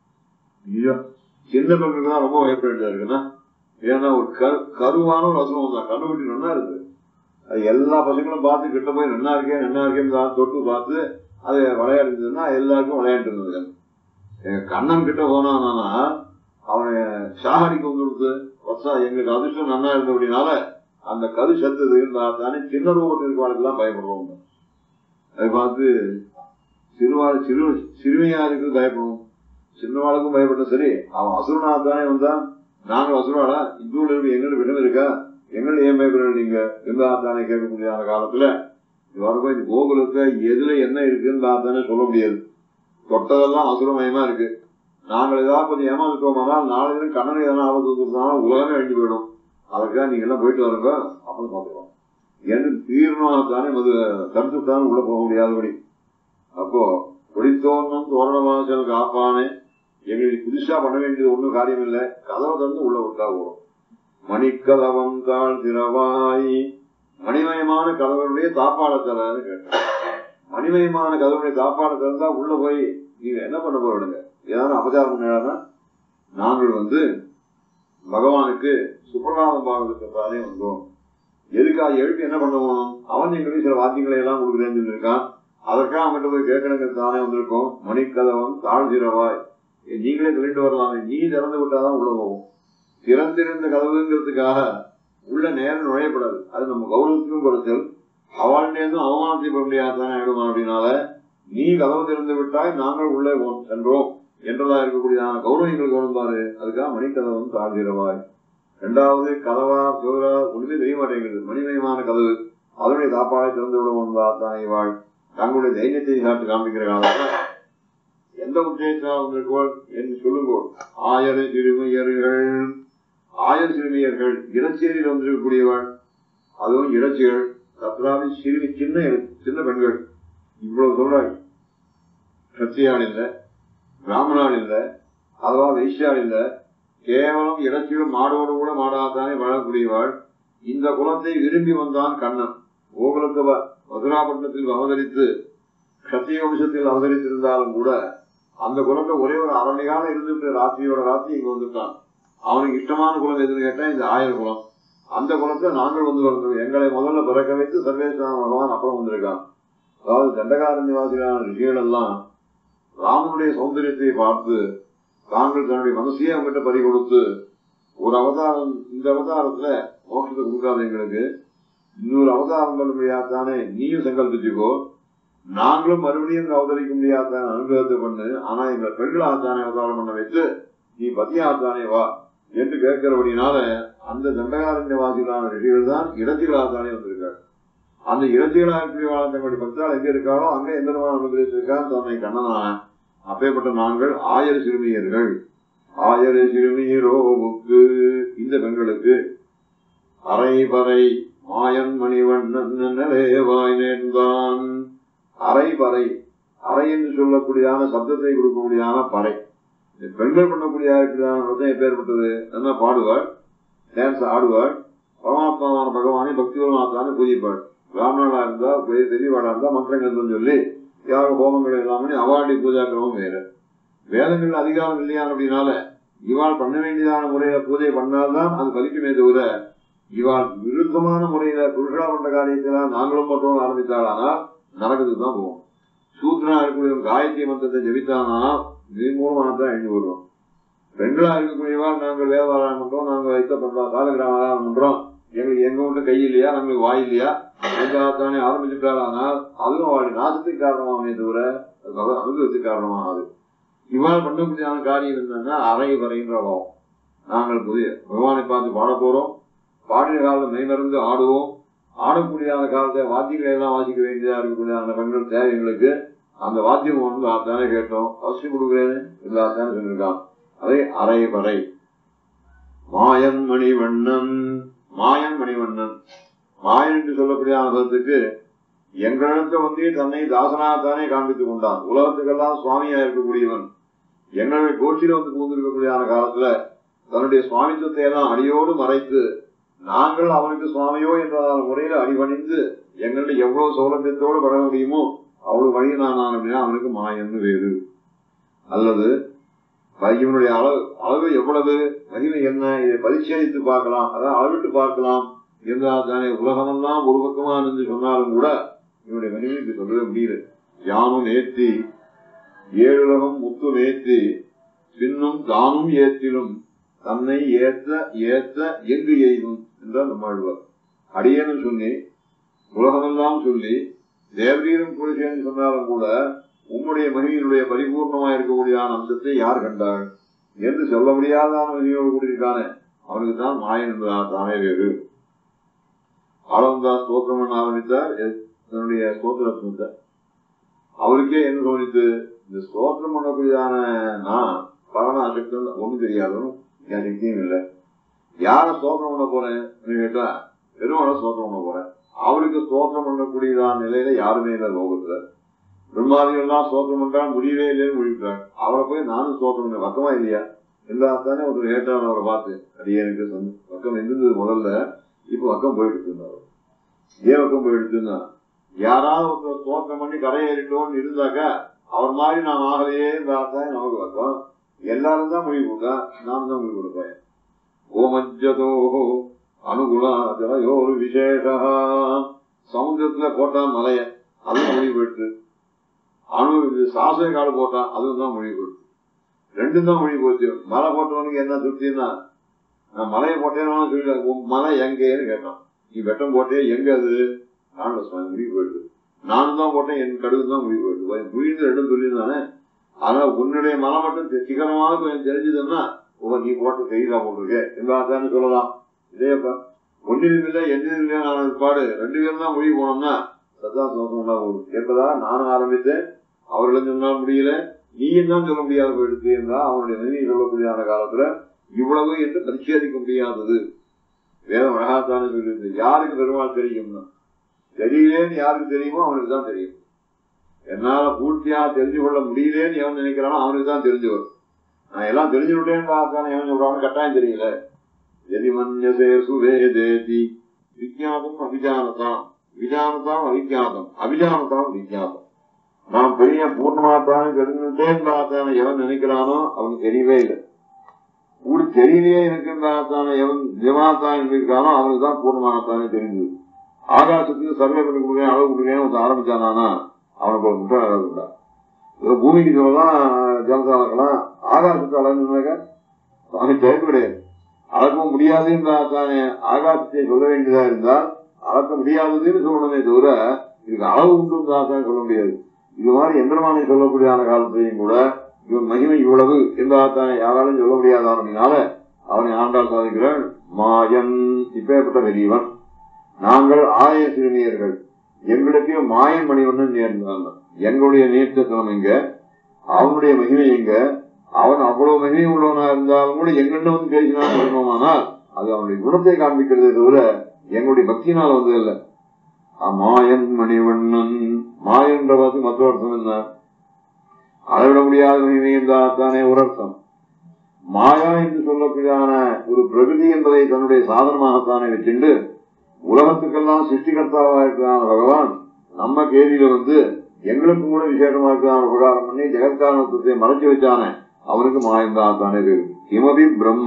ஐயோ சின்ன பெண்களுக்கு தான் ரொம்ப பயப்பட வேண்டியதா இருக்குன்னா ஏன்னா ஒரு கரு கருவான ஒரு அசுரம் தான் கண்டுபிடி நல்லா இருக்கு அது எல்லா பசங்களும் பார்த்து கிட்ட போய் நல்லா இருக்கேன் நல்லா இருக்கேன் தொட்டு பார்த்து அது விளையாடுறதுன்னா எல்லாருக்கும் விளையாண்டு இருந்தது எங்க கண்ணன் கிட்ட போனானா அவனை சாகடிக்க வந்து கொடுத்து வசா எங்களுக்கு அதிர்ஷ்டம் நல்லா இருந்த அப்படின்னால அந்த கரு சத்தது தானே சின்ன ரூபத்தில் இருக்கவாளுக்கெல்லாம் பயப்படுவோம் அதை பார்த்து சிறுவாள் சிறு சிறுமையா இருக்கு பயப்படும் சின்னவாளுக்கும் பயப்பட்ட சரி அவன் அசுரனா தானே வந்தான் நாங்கள் அசுராடா இந்த ஊர்ல இருக்கு எங்களுக்கு விடம் இருக்கா எங்களை ஏன் பயப்படுற நீங்க இருந்தா தானே கேட்கக்கூடிய காலத்துல வரப்போ இந்த கோகுலத்தை எதுல என்ன இருக்குன்னு தானே சொல்ல முடியாது தொட்டதெல்லாம் அசுரமயமா இருக்கு நாங்கள் ஏதாவது கொஞ்சம் ஏமாந்துட்டோமானால் நாளை தினம் கண்ணனை எதனா ஆபத்து வந்துருந்தாலும் உலகமே வேண்டி போயிடும் அதுக்காக நீங்க எல்லாம் போயிட்டு வருங்க அப்புறம் பாத்துக்கலாம் என்று தீர்மானத்தானே மது தடுத்துட்டாலும் உள்ள போக முடியாதபடி அப்போ ஒளித்தோன்னும் தோரணவாசல் காப்பானே எங்களுக்கு புதுசா பண்ண வேண்டியது ஒண்ணும் காரியம் இல்லை கதவை திறந்து உள்ள விட்டா போறோம் மணிக்கதவம் தாழ் திறவாய் மணிமயமான கதவனுடைய தாப்பாள தரன்னு கேட்டேன் மணிமயமான கதவனுடைய தாப்பாள திறந்தா உள்ள போய் நீங்க என்ன பண்ண போறீங்க ஏதாவது அபச்சாரம் பண்ணா நாங்கள் வந்து பகவானுக்கு சுப்பிரநாதம் பாவத்துக்காலே வந்தோம் எதுக்காக எழுப்பி என்ன பண்ணுவோம் அவன் எங்களுக்கு சில வாத்தியங்களை எல்லாம் கொடுக்குறேன்னு சொல்லியிருக்கான் அதற்காக அவன்கிட்ட போய் கேட்கணுங்கிறதானே வந்திருக்கோம் மணிக்கதவன் தாழ்திரவாய் நீங்களே திரண்டு வரலாமே நீ திறந்து விட்டாதான் உள்ள போகும் திறந்திருந்த கதவுங்கிறதுக்காக உள்ள நேரம் நுழையப்படாது அது நம்ம கௌரவத்துக்கும் குறைச்சல் அவள்கிட்டேருந்தும் அவமானத்தை பெற முடியாதானே ஆயிடுமா அப்படின்னால நீ கதவு திறந்து விட்டாய் நாங்கள் உள்ளே போ- சென்றோம் என்றதா இருக்கக்கூடியதான கௌரவம் எங்களுக்கு வேணும் பாரு அதுக்காக மணிக்கதவன் தாழ்கிறவாய் இரண்டாவது கதவா சிவரா ஒண்ணுமே தெரிய மாட்டேங்குது மணிமயமான கதவு அதனுடைய தாப்பாடை திறந்து விடுவோம் தானே வாழ் தங்களுடைய தைரியத்தை சாப்பிட்டு காண்பிக்கிற காலத்துல எந்த உத்தேசம் வந்திருக்கோள் என்று சொல்லுங்கோ ஆயர் சிறுமியர்கள் ஆயர் சிறுமியர்கள் இளச்சேரியில் வந்திருக்கக்கூடியவள் அதுவும் இளச்சிகள் சத்ராவி சிறுமி சின்ன இள- சின்ன பெண்கள் இவ்வளவு சொல்றாங்க சத்தியாள் இல்ல பிராமணாள் இல்ல அதுவா வைசியாள் இல்ல கேவலம் இளச்சியும் மாடோடு கூட மாடாதானே வாழக்கூடியவாள் இந்த குலத்தை விரும்பி வந்தான் கண்ணன் கோகுலத்து வ- மதுராபட்டினத்தில் அவதரித்து சத்திய வம்சத்தில் அவதரித்திருந்தாலும் கூட அந்த குலத்தை ஒரே ஒரு அரை காலம் இருந்துட்டு ராத்திரியோட ராத்திரி இங்க வந்துட்டான் அவனுக்கு இஷ்டமான குலம் எதுன்னு கேட்டா இந்த ஆயர் குலம் அந்த குலத்தை நாங்கள் வந்து வந்தோம் எங்களை முதல்ல பிறக்க வைத்து சர்வேஸ்வரன் பகவான் அப்புறம் வந்திருக்கான் அதாவது தண்டகாரண்யவாசிகளான ரிஷிகள் எல்லாம் ராமனுடைய சௌந்தரியத்தை பார்த்து தாங்கள் தன்னுடைய மனசையே அவங்ககிட்ட பறி கொடுத்து ஒரு அவதாரம் இந்த அவதாரத்துல மோட்சத்தை கொடுக்காத எங்களுக்கு இன்னொரு அவதாரம் பண்ண முடியாதானே நீயும் சங்கல்பிச்சுக்கோ நாங்களும் மறுபடியும் இங்க அவதரிக்க முடியாதான அனுகிரகத்தை பண்ணு ஆனா எங்களை பெண்கள் ஆத்தானே அவதாரம் பண்ண வைத்து நீ பத்தி ஆத்தானே வா என்று கேட்கிறபடினால அந்த தண்டகாரண்யவாசிகளான ரிஷிகள் தான் இடத்திகள் ஆத்தானே வந்திருக்காரு அந்த இடத்திகளா இருக்கிற தங்களுடைய பக்தால் எங்க இருக்காளோ அங்க எந்த அனுகிரகிச்சிருக்கான் தன்னை கண்ணனா அப்பேற்பட்ட நாங்கள் ஆயர் சிறுமியர்கள் ஆயர் சிறுமியரோவுக்கு இந்த பெண்களுக்கு அரை பறை மாயன் மணிவண்ணன் நிலைவாய் நேர்ந்தான் அரை பறை அறை என்று சொல்லக்கூடியதான சப்தத்தை கொடுக்கக்கூடியதான பறை இந்த பெண்கள் பண்ணக்கூடிய இருக்கிறதான எப்பேற்பட்டது என்ன பாடுவாள் டான்ஸ் ஆடுவாள் பரமாத்மாவான பகவானை பக்தி பரமாத்மாவை பூஜிப்பாள் பிராமணனா இருந்தா பெரிய தெரியவாளா இருந்தா மந்திரங்கள் சொல்லி யாக ஹோமங்கள் எல்லாம் பண்ணி அவாடி பூஜா கிரமம் வேற வேதங்கள் அதிகாரம் இல்லையா அப்படின்னால இவாள் பண்ண வேண்டியதான முறையில பூஜை பண்ணால்தான் அது பலிக்குமே தவிர இவாள் விருத்தமான முறையில புருஷா பண்ற காரியத்தெல்லாம் நாங்களும் பண்றோம் ஆரம்பித்தாளானால் நரகத்துக்கு தான் போவோம் சூத்ரனா இருக்கக்கூடிய காயத்ரி மந்திரத்தை ஜபித்தானா இது மூலமாக தான் எழுதி வருவோம் பெண்களா இருக்கக்கூடியவாள் நாங்கள் வியாபாரம் பண்றோம் நாங்க வைத்த பண்றோம் சாதகிராமம் பண்றோம் எங்களுக்கு எங்க ஒன்று கை இல்லையா நம்மளுக்கு வாய் இல்லையா தானே ஆரம்பிச்சுட்டாளானால் அதுவும் அவளுடைய நாசத்துக்கு காரணமாகவே தவிர அது அவ- அனுகிரகத்துக்கு காரணமாகாது இவ்வாறு பண்ணக்கூடியதான காரியம் என்னன்னா அறை வரைன்ற பாவம் நாங்கள் புதிய பகவானை பார்த்து பாட போறோம் பாடிய காலத்தை மெய்மறந்து ஆடுவோம் ஆடக்கூடியதான காலத்தை வாத்தியங்களை எல்லாம் வாசிக்க வேண்டியதா இருக்கக்கூடியதான பெண்கள் தேவை எங்களுக்கு அந்த வாத்தியம் வந்து தானே கேட்டோம் அவசியம் கொடுக்குறேன்னு எல்லாத்தானே சொல்லியிருக்கான் அதை அரை வரை மாயன் மணிவண்ணன் மாயன் மணிவண்ணன் மாயன் என்று சொல்லக்கூடிய அனுபவத்துக்கு எங்களிடத்த வந்து தன்னை தாசனாகத்தானே காண்பித்துக் கொண்டான் உலகத்துக்கெல்லாம் சுவாமியா இருக்கக்கூடியவன் எங்களுடைய கோஷ்டியில வந்து புகுந்திருக்கக்கூடிய காலத்துல தன்னுடைய சுவாமித்துவத்தை எல்லாம் அடியோடு மறைத்து நாங்கள் அவனுக்கு சுவாமியோ என்ற முறையில அடிபணிந்து எங்களுடைய எவ்வளவு சௌலபியத்தோடு பழக முடியுமோ அவ்வளவு வழி நான் அப்படின்னா அவனுக்கு மாயன்னு வேறு அல்லது இவனுடைய அளவு அளவு எவ்வளவு மகிமை என்ன இதை பரிசீலித்து பார்க்கலாம் அதாவது அளவிட்டு பார்க்கலாம் என்றால் தானே உலகமெல்லாம் ஒரு பக்கமா இருந்து சொன்னாலும் கூட இவனுடைய மகிமை இப்படி சொல்லவே முடியல யானும் ஏத்தி ஏழுலகம் முத்தும் ஏத்தி பின்னும் தானும் ஏத்திலும் தன்னை ஏத்த ஏத்த எங்கு எய்தும் என்றால் நம்மாழ்வார் அடியேன்னு சொல்லி உலகமெல்லாம் சொல்லி தேவரீரும் கூட சேர்ந்து சொன்னாலும் கூட உம்முடைய மகிமையினுடைய பரிபூர்ணமா இருக்கக்கூடிய அம்சத்தை யார் கண்டாள் என்று சொல்ல முடியாதான மகிமையோடு கூடியிருக்கானே அவனுக்கு தான் மாயன் என்பதாக தானே வேறு ஆளவந்தாஸ் ஸ்தோத்திரம் பண்ண ஆரம்பித்தார் எ- தன்னுடைய ஸ்தோத்திரத்தை அவருக்கே என்ன தோணித்து இந்த ஸ்தோத்திரம் பண்ணக்கூடியதான நான் பரம அசக்தன் ஒண்ணும் தெரியாதவனும் என் சக்தியும் இல்லை யார ஸ்தோத்திரம் பண்ண போறேன் அப்படின்னு கேட்டா பெருமாளை ஸ்தோத்திரம் பண்ண போறேன் அவருக்கு ஸ்தோத்திரம் பண்ணக்கூடியதான நிலையில யாருமே இல்லை லோகத்துல பிரம்மாதிகள் எல்லாம் ஸ்தோத்திரம் பண்றா முடியவே இல்லைன்னு முடிவிட்டாங்க அவரை போய் நானும் ஸ்தோத்திரம் பண்ண பக்கமா இல்லையா எல்லாத்தானே ஒரு கேட்டான் அவரை பார்த்து அது எனக்கு சொந்த- பக்கம் இருந்தது முதல்ல இப்ப பக்கம் போயிட்டு இருந்தார் ஏன் பக்கம் போயிட்டு இருந்தா யாராவது ஒருத்தர் ஸ்தோத்திரம் பண்ணி கரையேறிட்டோம்னு இருந்தாக்கா அவர் மாதிரி நாம் ஆகலையே இருந்தாதான் நமக்கு பக்கம் எல்லாரும் தான் முடிவு கொடுத்தா நான் தான் முடிவு கொடுப்பேன் ஓமஜதோ அனுகுணா ஜலயோர் விசேஷ சமுத்திரத்துல போட்டான் மலைய அதுவும் முடிவு போயிடுது அணு இது சாசன காடு போட்டான் அதுவும் தான் முடிவு போயிடுது ரெண்டும் தான் முடிவு போச்சு மலை போட்டவனுக்கு என்ன திருப்தின்னா நான் மலையை போட்டேன்னு சொல்லி உன் மலை எங்கேன்னு கேட்டான் நீ வெட்டம் போட்டே எங்க அது நான் சுவாமி முடிவு போயிடுது நானும் தான் போட்டேன் என் கடுகு தான் முடிவு போயிடுது முடிந்து ரெண்டும் சொல்லியிருந்தானே ஆனா உன்னுடைய மலை மட்டும் தெ- சிகரமாக கொஞ்சம் தெரிஞ்சதுன்னா ஓ நீ போட்டு செய்தா போட்டிருக்கே என்பதான்னு சொல்லலாம் இதேப்பா ஒன்னிலும் இல்லை என்னிலும் இல்லை நான் பாடு ரெண்டு பேரும் தான் முடிவு போனோம்னா சதா சோசம் தான் போகும் என்பதா நானும் ஆரம்பித்தேன் அவர்களும் சொன்னால் முடியல நீயும் தான் சொல்ல முடியாத போயிடுச்சு என்றா அவனுடைய மனைவி சொல்லக்கூடிய அந்த காலத்துல இவ்வளவு என்று பரிசோதிக்க முடியாதது வேதம் அழகாத்தானே சொல்லியிருக்கு யாருக்கு பெருமாள் தெரியும்னா தெரியலேன்னு யாருக்கு தெரியுமோ அவனுக்கு தான் தெரியும் என்னால பூர்த்தியா தெரிஞ்சு கொள்ள முடியலேன்னு எவன் நினைக்கிறானோ அவனுக்கு தான் தெரிஞ்சு வரும் நான் எல்லாம் தெரிஞ்சு விட்டேன்னு பார்த்தானே எவன் சொல்றான்னு கட்டாயம் தெரியல எதி மன்யசே சுவேதேதி விஜாதம் அபிஜானதாம் விஜானதாம் அவிஜாதம் அபிஜானதாம் விஜாதம் நான் பெரிய பூர்ணமாத்தானே தெரிஞ்சுட்டேன்னு பார்த்தானே எவன் நினைக்கிறானோ அவனுக்கு தெரியவே இல்லை கூட தெரியலையே இருக்கின்றாத்தானே எவன் நிஜமாத்தான் இருக்கானோ அவனுக்கு தான் பூர்ணமானத்தானே தெரிஞ்சது ஆகாசத்துக்கு சர்வே பண்ணி கொடுங்க அளவு கொடுங்கன்னு ஒருத்தன் ஆரம்பிச்சானா அவனுக்கு ஒரு முட்டை அளவுண்டா இதோ பூமிக்கு சொல்லலாம் ஜலசாலக்கலாம் ஆகாசத்து அளவுனாக்க அவன் தயவு கிடையாது அளக்க முடியாதுன்றாத்தானே ஆகாசத்தை சொல்ல வேண்டியதா இருந்தால் அளக்க முடியாததுன்னு சொல்லணுமே தவிர இதுக்கு அளவு உண்டுன்னு சொல்ல முடியாது இது மாதிரி எந்திரமானை சொல்லக்கூடிய காலத்திலையும் கூட இவன் மகிமை இவ்வளவு என்றாத்தானே யாராலும் சொல்ல முடியாதவனால அவனை ஆண்டாள் சாதிக்கிறான் மாயன் இப்பேற்பட்ட பெரியவன் நாங்கள் ஆய சிறுமியர்கள் எங்களுக்கு மாயன் மணிவண்ணன் நேர்ந்தாங்க எங்களுடைய நேர்த்தனம் எங்க அவனுடைய மகிமை எங்க அவன் அவ்வளவு மகிமை உள்ளவனா இருந்தாலும் கூட எங்கிட்ட வந்து பேசினான் சொல்லணுமானால் அது அவனுடைய குணத்தை காண்பிக்கிறதே தவிர எங்களுடைய பக்தியினால் வந்தது இல்ல மாயன் மணிவண்ணன் மாயன்ற பார்த்து மற்ற அர்த்தம் என்ன அளவிட முடியாத மகிமை என்றால் தானே ஒரு அர்த்தம் மாயா என்று சொல்லக்கூடியதான ஒரு பிரகிருதி என்பதை தன்னுடைய சாதனமாகத்தானே வச்சுண்டு உலகத்துக்கெல்லாம் சிருஷ்டிகர்த்தாவா இருக்கிறான பகவான் நம்ம கேதியில வந்து எங்களுக்கும் கூட விசேஷமா இருக்கிறான உபகாரம் பண்ணி ஜெகத்காரணத்தை மறைச்சு வச்சானே அவனுக்கு மாயந்தான் தானே பேரு கிமபி பிரம்ம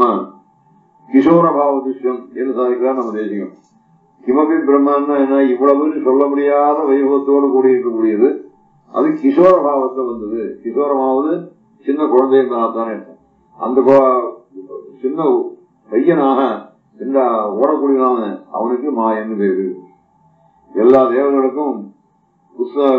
கிஷோர பாவ துஷ்யம் என்று சாதிக்கிறார் நம்ம தேசிகம் கிமபி பிரம்மன்னா என்ன இவ்வளவுன்னு சொல்ல முடியாத வைபவத்தோடு கூடி இருக்கக்கூடியது அது கிஷோர பாவத்தை வந்தது கிஷோரமாவது சின்ன குழந்தைங்களாகத்தானே இருக்கும் அந்த கோ- சின்ன பையனாக இந்த ஓடக்கூடியவன் அவனுக்கு மாயன்னு பேரு எல்லா தேவர்களுக்கும் புஸ்தக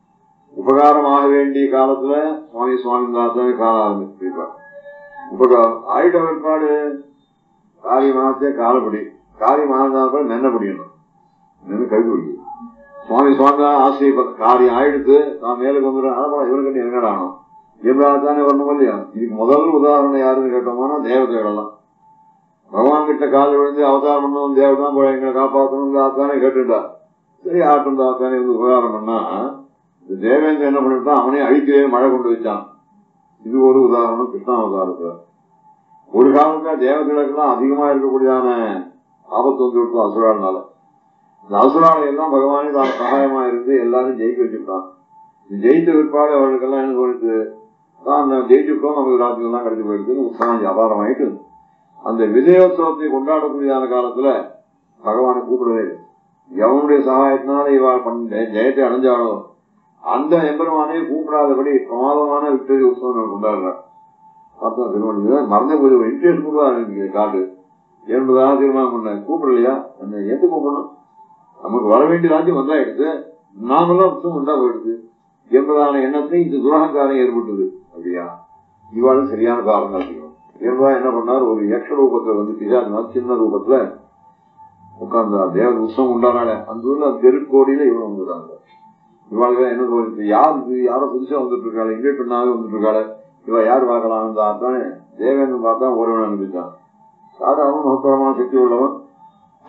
உபகாரமாக வேண்டிய காலத்துல சுவாமி சுவாமிநாதன் கால ஆரம்பிச்சிருப்பார் உபகாரம் ஆயுட ஏற்பாடு காரியமானத்தே காலப்படி காரியமான மென்ன முடியணும் நின்று கழுத்து பிடிக்கும் சுவாமி சுவாமிதான் ஆசிரியப்பட்ட காரியம் ஆயிடுத்து நான் மேலுக்கு வந்துடுறேன் அதான் இவனுக்கு என்னடானோம் இருந்தால்தானே வரணும் இல்லையா இதுக்கு முதல் உதாரணம் யாருன்னு கேட்டோம்னா தேவதைகளெல்லாம் பகவான் கிட்ட கால் விழுந்து அவதாரம் பண்ணணும் தேவதான் போய் எங்களை காப்பாற்றணும் தாத்தானே கேட்டுட்டா சரி ஆட்டம் தாத்தானே வந்து உபகாரம் பண்ணா இந்த தேவேந்திரன் என்ன பண்ணிட்டான் அவனே அழிக்கவே மழை கொண்டு வச்சான் இது ஒரு உதாரணம் கிருஷ்ணாவதாரத்துல ஒரு காலத்துல தேவதைகளுக்கெல்லாம் அதிகமா இருக்கக்கூடியதான ஆபத்து வந்து விட்டோம் அசுரானால இந்த அசுராலை எல்லாம் பகவானே தான் சகாயமா இருந்து எல்லாரும் ஜெயிக்க வச்சுட்டான் ஜெயித்த பிற்பாடு அவர்களுக்கெல்லாம் என்ன தோணுது தான் ஜெயிச்சுட்டோம் நமக்கு ராஜ்யம் எல்லாம் கிடைச்சு போயிடுதுன்னு உற்சாகம் அபாரமாயிட்டு அந்த விஜயோத்சவத்தை கொண்டாடக்கூடியதான காலத்துல பகவானை கூப்பிடவே இல்லை. எவனுடைய சகாயத்தினால இவா பண்ண ஜெயத்தை அடைஞ்சாலோ அந்த எம்பெருமானே கூப்பிடாதபடி பிரமாதமான விக்டரி உற்சவம் கொண்டாடுறார் பார்த்தா திருவண்ணி மறந்தே போய் ஒரு இன்ட்ரெஸ்ட் கூட காடு என்பதாக தீர்மானம் பண்ண கூப்பிடலையா அந்த எது கூப்பிடணும் நமக்கு வர வேண்டிய ராஜ்யம் வந்தாயிடுது நாமெல்லாம் உற்சவம் வந்தா போயிடுது என்பதான எண்ணத்தை இந்த துரகங்காரம் ஏற்பட்டது அப்படியா இவாளும் சரியான காரணம் அதிகம் இவா என்ன பண்ணார் ஒரு யக்ஷ ரூபத்துல வந்து பிசாஜ் சின்ன ரூபத்துல உட்கார்ந்தார் தேவ உற்சவம் உண்டானால அந்த ஊர்ல தெருக்கோடியில இவன் வந்துட்டாங்க இவாளுக்கு என்ன தோணுச்சு யார் இது யாரோ புதுசா வந்துட்டு இருக்காள் எங்கே பெண்ணாவே வந்துட்டு இருக்காள் இவ யார் பார்க்கலாம் தானே தேவேந்திரன் பார்த்தா ஒருவன் அனுப்பிச்சான் சாதாரண மகத்தரமான சக்தி உள்ளவன்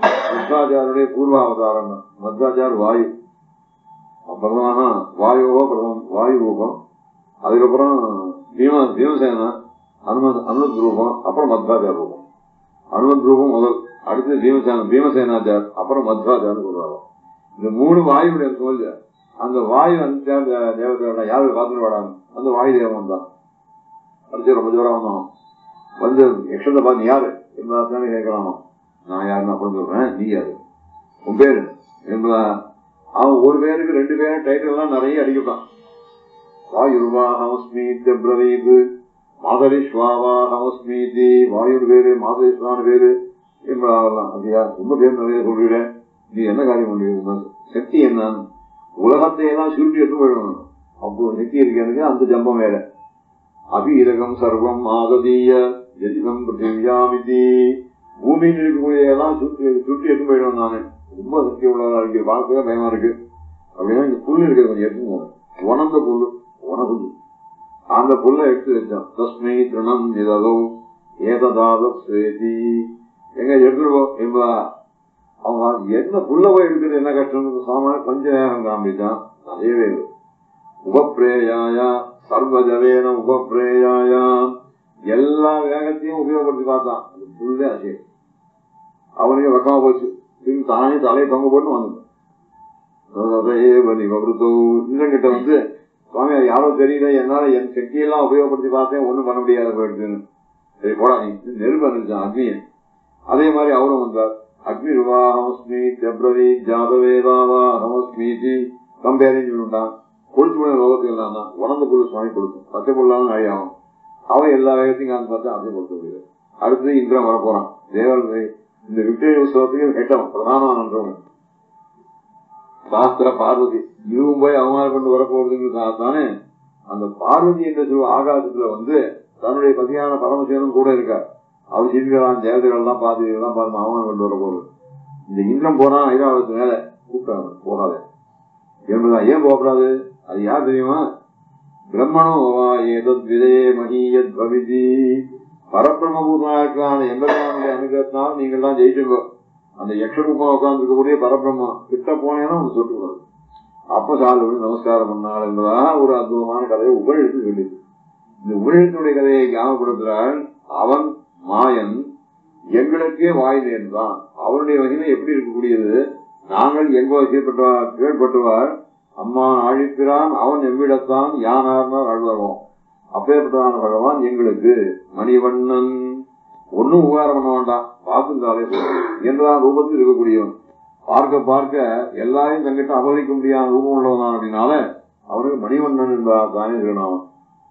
மத்வாச்சாருடைய பூர்வாவதாரம் தான் மத்வாச்சார் வாயு பிரதமான வாயுவோ பிரதமம் வாயு ரூபம் அதுக்கப்புறம் பீம பீமசேனா அனுமத் அனுமத் ரூபம் அப்புறம் மத்வாச்சார் ரூபம் அனுமத் ரூபம் முதல் அடுத்து பீமசேன பீமசேனாச்சார் அப்புறம் மத்வாச்சார்னு சொல்றாங்க இந்த மூணு வாயுடைய சொல்ல அந்த வாயு அந்த தேவதை யாரு பார்த்துட்டு வாடாங்க அந்த வாயு தேவன் தான் அடுத்து ரொம்ப ஜோரா வந்தோம் வந்து யக்ஷத்தை பார்த்து யாரு என்பதாத்தானே கேட்கலாமா நான் யாருன்னு அப்புறம் சொல்றேன் நீ யாரு உன் பேரு என்பதா அவன் ஒரு பேருக்கு ரெண்டு பேரும் டைட்டில் எல்லாம் நிறைய அடிக்கப்பான் வாயுர்வா ஹமஸ்மி பிரவீது மாதரிஸ்வாவா ஹமஸ்மீதி வாயுர் பேரு மாதரிஸ்வான பேரு என்பதாகலாம் அப்படியா ரொம்ப பேர் நிறைய சொல்றீங்க நீ என்ன காரியம் பண்ணுவீங்க சக்தி என்ன உலகத்தை எல்லாம் சுருட்டி எடுத்து போயிடணும் அவ்வளவு சக்தி இருக்கு எனக்கு அந்த ஜம்பம் வேற அபீரகம் சர்வம் ஆததீய எதிகம் பிருத்திவியாமிதி பூமியில் இருக்கக்கூடிய எல்லாம் சுற்றி சுற்றி எடுத்து போயிடுவேன் நானு ரொம்ப சக்தி உள்ளதா இருக்கு பார்க்கவே பயமா இருக்கு அப்படின்னா இந்த புல் இருக்கிறது கொஞ்சம் எடுத்து போவேன் உணர்ந்த புல்லு உணவுது அந்த புல்லை எடுத்து வச்சான் தஸ்மை திருணம் இததோ ஏததாத ஸ்வேதி எங்க எடுத்துருவோ என்பதா அவங்க என்ன புல்ல போய் எடுக்கிறது என்ன கஷ்டம் சாமான கொஞ்சம் வேகம் காமிச்சான் நிறையவே இல்லை உபப்பிரேயாயா சர்வஜவேன உபப்பிரேயாயா எல்லா வேகத்தையும் உபயோகப்படுத்தி பார்த்தான் அந்த புல்லே அசையும் அவனுக்கு வெக்கமா போச்சு திரும்பி தானே தலையை தொங்க போட்டு வந்துடும் கிட்ட வந்து சுவாமி அது யாரோ தெரியல என்னால என் சக்தியெல்லாம் உபயோகப்படுத்தி பார்த்தேன் ஒண்ணும் பண்ண முடியாத போயிடுதுன்னு சரி போடா நீ நெருப்பு அனுப்பிச்சான் அக்னியை அதே மாதிரி அவரும் வந்தார் அக்னி ரூபா ஹமஸ்மி ஜப்ரவி ஜாதவேதாவா ஹமஸ்மீதி கம்பேரின்னு சொல்லிட்டான் குளிச்சு போன லோகத்துக்கு எல்லாம் உணர்ந்த புல்லு சுவாமி கொடுக்கும் பச்சை புல்லாலும் அழியாகும் அவன் எல்லா வேகத்தையும் காந்து பார்த்தா அப்படியே கொடுக்க முடியாது அடுத்து இந்திரன் வரப்போறான் தேவர் இந்த விக்டரி உற்சவத்துக்கு கெட்டவன் பிரதானன்றவன் சாஸ்திர பார்வதி இதுவும் போய் அவமானம் கொண்டு வரப்போறதுங்கிறது தானே அந்த பார்வதி என்ற சொல்ல ஆகாசத்துல வந்து தன்னுடைய பதியான பரமசிவனும் கூட இருக்கார் அவர் சிறுகளான் தேவதைகள் எல்லாம் பார்த்து இதெல்லாம் பார்த்து அவமானம் கொண்டு வரப்போகுது இந்த இந்திரம் போனா ஐராவதத்து மேல கூப்பிட்டாங்க போகாத என்பதான் ஏன் போகக்கூடாது அது யார் தெரியுமா பிரம்மணோ வா ஏதத் விதே மகியத் பவிதி பரபிரம்மபூர்ணான எம்பெருமானுடைய அனுகிரகத்தினால் நீங்கள் எல்லாம் ஜெயிச்சுங்க அந்த யக்ஷரூபம் உட்கார்ந்து இருக்கக்கூடிய பரபிரம்மம் கிட்ட போனேன்னா அவங்க சொல்லக்கூடாது அப்ப சால் விட்டு நமஸ்காரம் பண்ணாள் என்பதாக ஒரு அற்புதமான கதையை உபழெழுத்து சொல்லிது இந்த உபழெழுத்தினுடைய கதையை ஞாபகப்படுத்துகிறாள் அவன் மாயன் எங்களுக்கே வாய் நேர்ந்தான் அவனுடைய மகிமை எப்படி இருக்கக்கூடியது நாங்கள் எங்கோ கீழ்பட்டவார் கீழ்பட்டுவார் அம்மா ஆழிப்பிரான் அவன் எவ்விடத்தான் யானார்னார் அழுவரோம் அப்பேற்பட்டதான பகவான் எங்களுக்கு மணிவண்ணன் ஒன்னும் உபகாரம் பண்ண வேண்டாம் பார்த்துருந்தாலே என்றதான் ரூபத்தில் இருக்கக்கூடியவன் பார்க்க பார்க்க எல்லாரையும் தங்கிட்ட அபகரிக்க முடியாத ரூபம் உள்ளவன் அப்படின்னால அவனுக்கு மணிவண்ணன் என்பதாக தானே திருநாமன்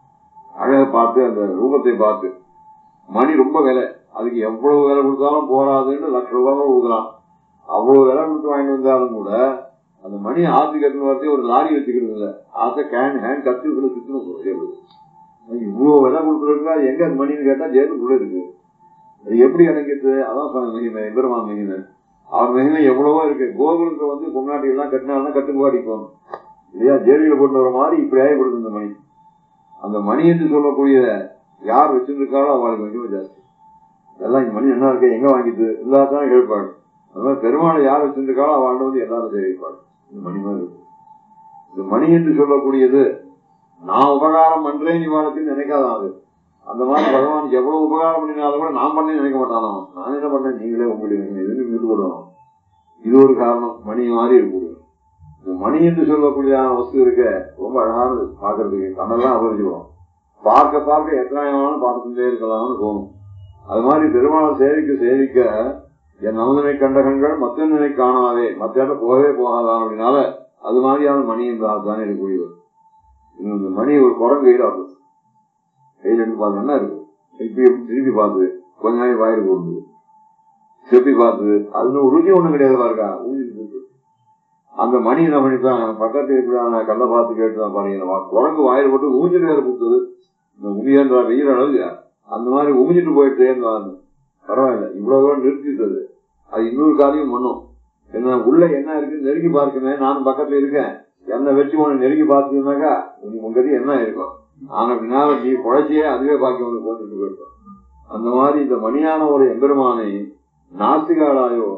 அழக பார்த்து அந்த ரூபத்தை பார்த்து மணி ரொம்ப விலை அதுக்கு எவ்வளவு விலை கொடுத்தாலும் போராதுன்னு லட்ச ரூபாய் கொடுக்கலாம் அவ்வளவு விலை கொடுத்து வாங்கிட்டு வந்தாலும் கூட அந்த மணி ஆத்து கட்டணும் வரதே ஒரு லாரி வச்சுக்கிறது இல்லை ஆத்த கேன் ஹேண்ட் கத்துக்குள்ள சுத்தணும் சொல்றது இவ்வளவு விலை கொடுக்குறதுக்கா எங்க அந்த மணின்னு கேட்டா ஜெயிலுக்குள்ள இருக்கு அது எப்படி அடங்கிட்டு அதான் சொன்ன மகிமை எம்பெருமான் மகிமை அவர் மகிமை எவ்வளவோ இருக்கு கோகுலுக்கு வந்து பொன்னாட்டி எல்லாம் கட்டினாலும் கட்டுக்கு அடிக்கும் இல்லையா ஜெயிலில் போட்டு வர மாதிரி இப்படியே கொடுத்து இந்த மணி அந்த மணி என்று சொல்லக்கூடிய யார் வச்சிருக்காளோ அவளுக்கு மகிமை ஜாஸ்தி எல்லாம் இந்த மணி என்ன இருக்கு எங்க வாங்கிட்டு எல்லாத்தான் கேட்பாடு அது மாதிரி பெருமாளை யார் வச்சிருக்காளோ அவள் வந்து எல்லாரும் சேவிப்பாடு இந்த மணி மாதிரி இருக்கு இந்த மணி என்று சொல்லக்கூடியது நான் உபகாரம் பண்றேன் இவாளத்துக்கு நினைக்காதான் அது அந்த மாதிரி பகவான் எவ்வளவு உபகாரம் பண்ணினாலும் கூட நான் பண்ணேன்னு நினைக்க மாட்டானோ நான் என்ன பண்ணேன் நீங்களே உங்களுக்கு எதுக்கு ஈடுபடணும் இது ஒரு காரணம் மணி மாதிரி இருக்கக்கூடிய இந்த மணி என்று சொல்லக்கூடிய வஸ்து இருக்க ரொம்ப அழகானது பாக்குறதுக்கு கண்ணெல்லாம் அபரிச்சுடும் பார்க்க பார்க்க எத்தனை வேணாலும் பார்த்துட்டே இருக்கலாம்னு தோணும் அது மாதிரி பெருமாளை சேவிக்க சேவிக்க என் நவதனை கண்டகங்கள் மத்த நிலை காணாதே மத்த இடம் போகவே போகாதான் அப்படின்னால அது மாதிரியான மணி என்றால் தானே இருக்கக்கூடியவர் இந்த மணி ஒரு குரங்கு கையில் ஆகும் கையில் எடுத்து பார்த்து என்ன இருக்கு திருப்பி திருப்பி பார்த்து கொஞ்ச நாள் வாயில் போடுது செப்பி பார்த்து அதுல ஒரு ருச்சி ஒண்ணும் கிடையாது பாருக்கா ஊஞ்சிட்டு அந்த மணி என்ன பண்ணித்தான் பக்கத்து இருக்கிற கல்ல பார்த்து கேட்டுதான் பாருங்க குரங்கு வாயில் போட்டு ஊஞ்சிட்டு வேற கொடுத்தது இந்த உமியன்ற வெயில் அளவு அந்த மாதிரி உமிஞ்சிட்டு போயிட்டே இருந்தான் பரவாயில்ல இவ்வளவு தூரம் நிறுத்திட்டது அது இன்னொரு காரியம் பண்ணும் என்ன உள்ள என்ன இருக்கு நெருங்கி பார்க்கமே நானும் பக்கத்துல இருக்கேன் என்ன வச்சு உனக்கு நெருங்கி பார்த்ததுனாக்கா உங்ககிட்ட என்ன இருக்கும் ஆனா அப்படின்னா நீ குழைச்சியே அதுவே பாக்கி வந்து போட்டு போயிருக்கோம் அந்த மாதிரி இந்த மணியான ஒரு எம்பெருமானை நாஸ்திகாலாயோ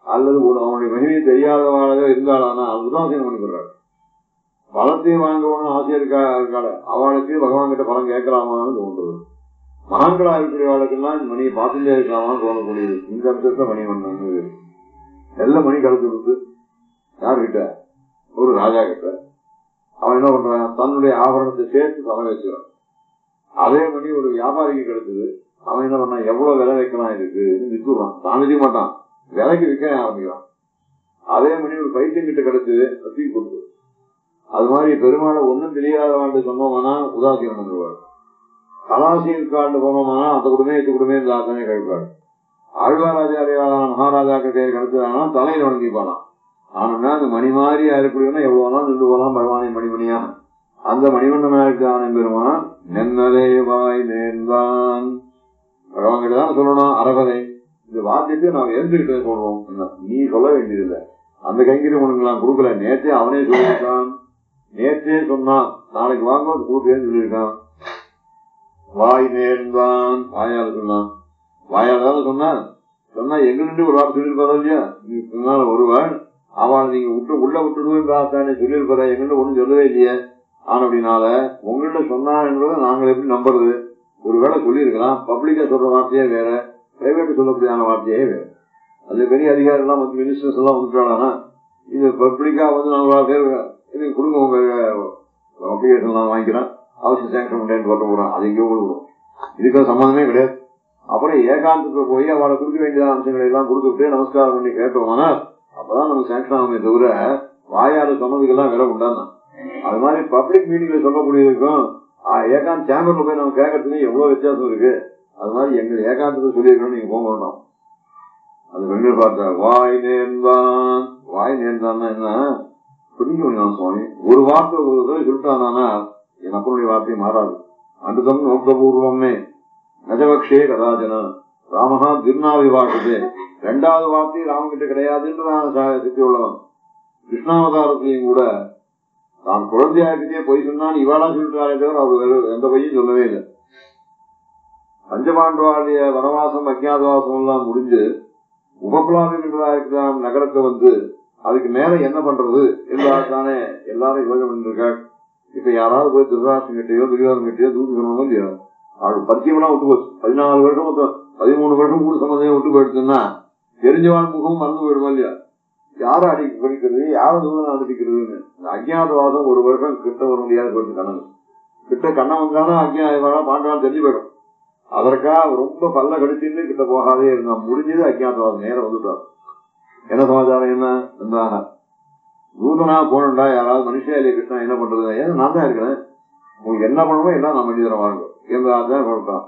அல்லது ஒரு அவனுடைய மகிமை தெரியாதவளாக இருந்தாளானா உதாசீனம் பண்ணிக்கிறாள் பலத்தையும் வாங்கணும்னு ஆசை இருக்கா இருக்காள அவளுக்கு பகவான் கிட்ட பலம் கேட்கலாமான்னு தோன்றுது மகான்களா இருக்கிறவளுக்குன்னா இந்த மணியை பார்த்துட்டே இருக்கலாமான்னு தோணக்கூடியது இந்த அர்த்தத்துல மணி ஒண்ணு நல்ல மணி கலந்து கொடுத்து யார்கிட்ட ஒரு ராஜா கிட்ட அவன் என்ன பண்றான் தன்னுடைய ஆபரணத்தை சேர்த்து தலை வச்சுக்கிறான் அதே மணி ஒரு வியாபாரிக்கு கிடைச்சது அவன் என்ன பண்ணான் எவ்வளவு விலை வைக்கலாம் இதுக்கு வித்துடுறான் தான் விற்க மாட்டான் விலைக்கு விற்க ஆரம்பிக்கிறான் அதே மணி ஒரு பைத்தியம் கிட்ட கிடைச்சது தூக்கி கொடுத்து அது மாதிரி பெருமாளை ஒன்றும் தெரியாதவாண்டு சொன்னோம்னா உதாசீனம் பண்ணுவார் கலாசியர் காண்டு போனோம்னா அந்த குடும்பமே இந்த குடும்பமே இந்த ஆத்தனை கழிப்பார் ஆழ்வாராஜாரியாளான மகாராஜாக்கள் கையில் கிடைச்சதானா தலையில் வணங்கிப்பானா ஆனா அந்த மணி மாதிரியா இருக்கக்கூடியவனா எவ்வளவு நாள் நின்று போலாம் பகவானை மணிமணியா அந்த மணிமண்டனா இருக்கான பெருமான் நென்னலே வாய் நேர்ந்தான் பகவான் கிட்ட தான் சொல்லணும் அரபதை இந்த வாத்தியத்தை நாம் எழுந்துகிட்டு சொல்றோம் நீ சொல்ல வேண்டியதில்லை அந்த கைங்கிரி உனக்கு நான் கொடுக்கல நேற்றே அவனே சொல்லியிருக்கான் நேற்றே சொன்னான் நாளைக்கு வாங்க கொடுக்கேன்னு சொல்லியிருக்கான் வாய் நேர்ந்தான் வாயால சொன்னான் வாயால தானே சொன்னான் சொன்னா எங்கிருந்து ஒரு வார்த்தை சொல்லியிருப்பாரோ இல்லையா நீ சொன்னால ஒருவன் அவள் நீங்க விட்டு உள்ள விட்டுடுவேன் பார்த்தானே சொல்லியிருப்பார எங்கிட்ட ஒண்ணும் சொல்லவே இல்லையே ஆனா அப்படின்னால உங்கள்கிட்ட சொன்னான்றத நாங்கள் எப்படி நம்புறது ஒருவேளை சொல்லியிருக்கலாம் பப்ளிக்கா சொல்ற வார்த்தையே வேற பிரைவேட் சொல்லக்கூடியான வார்த்தையே வேற அது பெரிய அதிகாரி எல்லாம் வந்து மினிஸ்டர்ஸ் எல்லாம் வந்துட்டாங்கன்னா இது பப்ளிக்கா வந்து நாங்கள் பேர் இது கொடுங்க உங்க அப்ளிகேஷன் எல்லாம் வாங்கிக்கிறேன் அவசியம் சேங்ஷன் பண்ணேன்னு போட்டு போறோம் அது எங்கேயோ கொடுக்கணும் இதுக்கு சம்மந்தமே கிடையாது அப்புறம் ஏகாந்தத்துல போய் அவளை கொடுக்க வேண்டிய அம்சங்களை எல்லாம் கொடுத்துட்டு நமஸ்காரம் பண்ணி கேட்டோம்னா அப்பதான் நமக்கு சேங்ஷன் ஆகுமே தவிர வாயால சொன்னதுக்கெல்லாம் விலை உண்டானா அது மாதிரி பப்ளிக் மீட்டிங்ல சொல்லக்கூடியதுக்கும் ஏகாந்த் சேம்பர்ல போய் நம்ம கேட்கறதுக்கு எவ்வளவு வித்தியாசம் இருக்கு அது மாதிரி எங்க ஏகாந்தத்தை சொல்லியிருக்கணும் நீங்க போக வேண்டாம் அது பெண்கள் பார்த்தா வாய் நேர்ந்தான் வாய் நேர்ந்தான்னா என்ன புரிஞ்சுக்கணும் சுவாமி ஒரு வார்த்தை ஒரு தடவை சொல்லிட்டானா என் அப்பனுடைய வார்த்தை மாறாது அனுதம் நோக்கபூர்வமே நஜபக்ஷே கதாஜன ராமஹா திருநாவிவாசதே ரெண்டாவது வார்த்தை ராமகிட்ட கிடையாதுன்றதான் சித்தி உள்ளவன் கிருஷ்ணாவதாரத்திலையும் கூட தான் குழந்தையாக்கிட்டே போய் சொன்னான் இவாளா சொல்லிட்டாரே தவிர அவர் எந்த பொய்யும் சொல்லவே இல்லை பஞ்சபாண்டவாளுடைய வனவாசம் அஜாதவாசம் எல்லாம் முடிஞ்சு உபகுலாமிகளாம் நகரத்தை வந்து அதுக்கு மேல என்ன பண்றது எல்லாத்தானே எல்லாரும் யோஜனை பண்ணிருக்காள் இப்ப யாராவது போய் திருராசன் கிட்டயோ துரியோதன் கிட்டயோ தூத்து சொல்லணும் இல்லையோ அவள் பத்தியமெல்லாம் விட்டு போச்சு பதினாலு வருஷம் மொத்தம் பதிமூணு வருஷம் கூட சம்பந்தம் விட்டு போயிடுச்சுன்னா தெரிஞ்சவாள் முகம் மறந்து போயிடுமா இல்லையா யாரை அடி படிக்கிறது யாரை தூதனை அடிக்கிறதுன்னு இந்த அஜ்ஞாதவாதம் ஒரு வருஷம் கிட்ட வர முடியாத போயிடுச்சு கண்ணன் கிட்ட கண்ணன் வந்தாலும் அஜ்ஞாதவாதம் பாண்டவான் தெரிஞ்சு போயிடும் அதற்காக ரொம்ப பல்ல கடிச்சுட்டு கிட்ட போகாதே இருந்தான் முடிஞ்சது அஜ்ஞாதவாதம் நேரம் வந்துட்டார் என்ன சமாச்சாரம் என்ன இருந்தாங்க தூதனா போனண்டா யாராவது மனுஷா இல்லையா கிருஷ்ணா என்ன பண்றது ஏன்னா நான் தான் இருக்கிறேன் உங்களுக்கு என்ன பண்ணுமோ எல்லாம் நான் மனிதரை வாங்க என்றாதான் கொடுத்தான்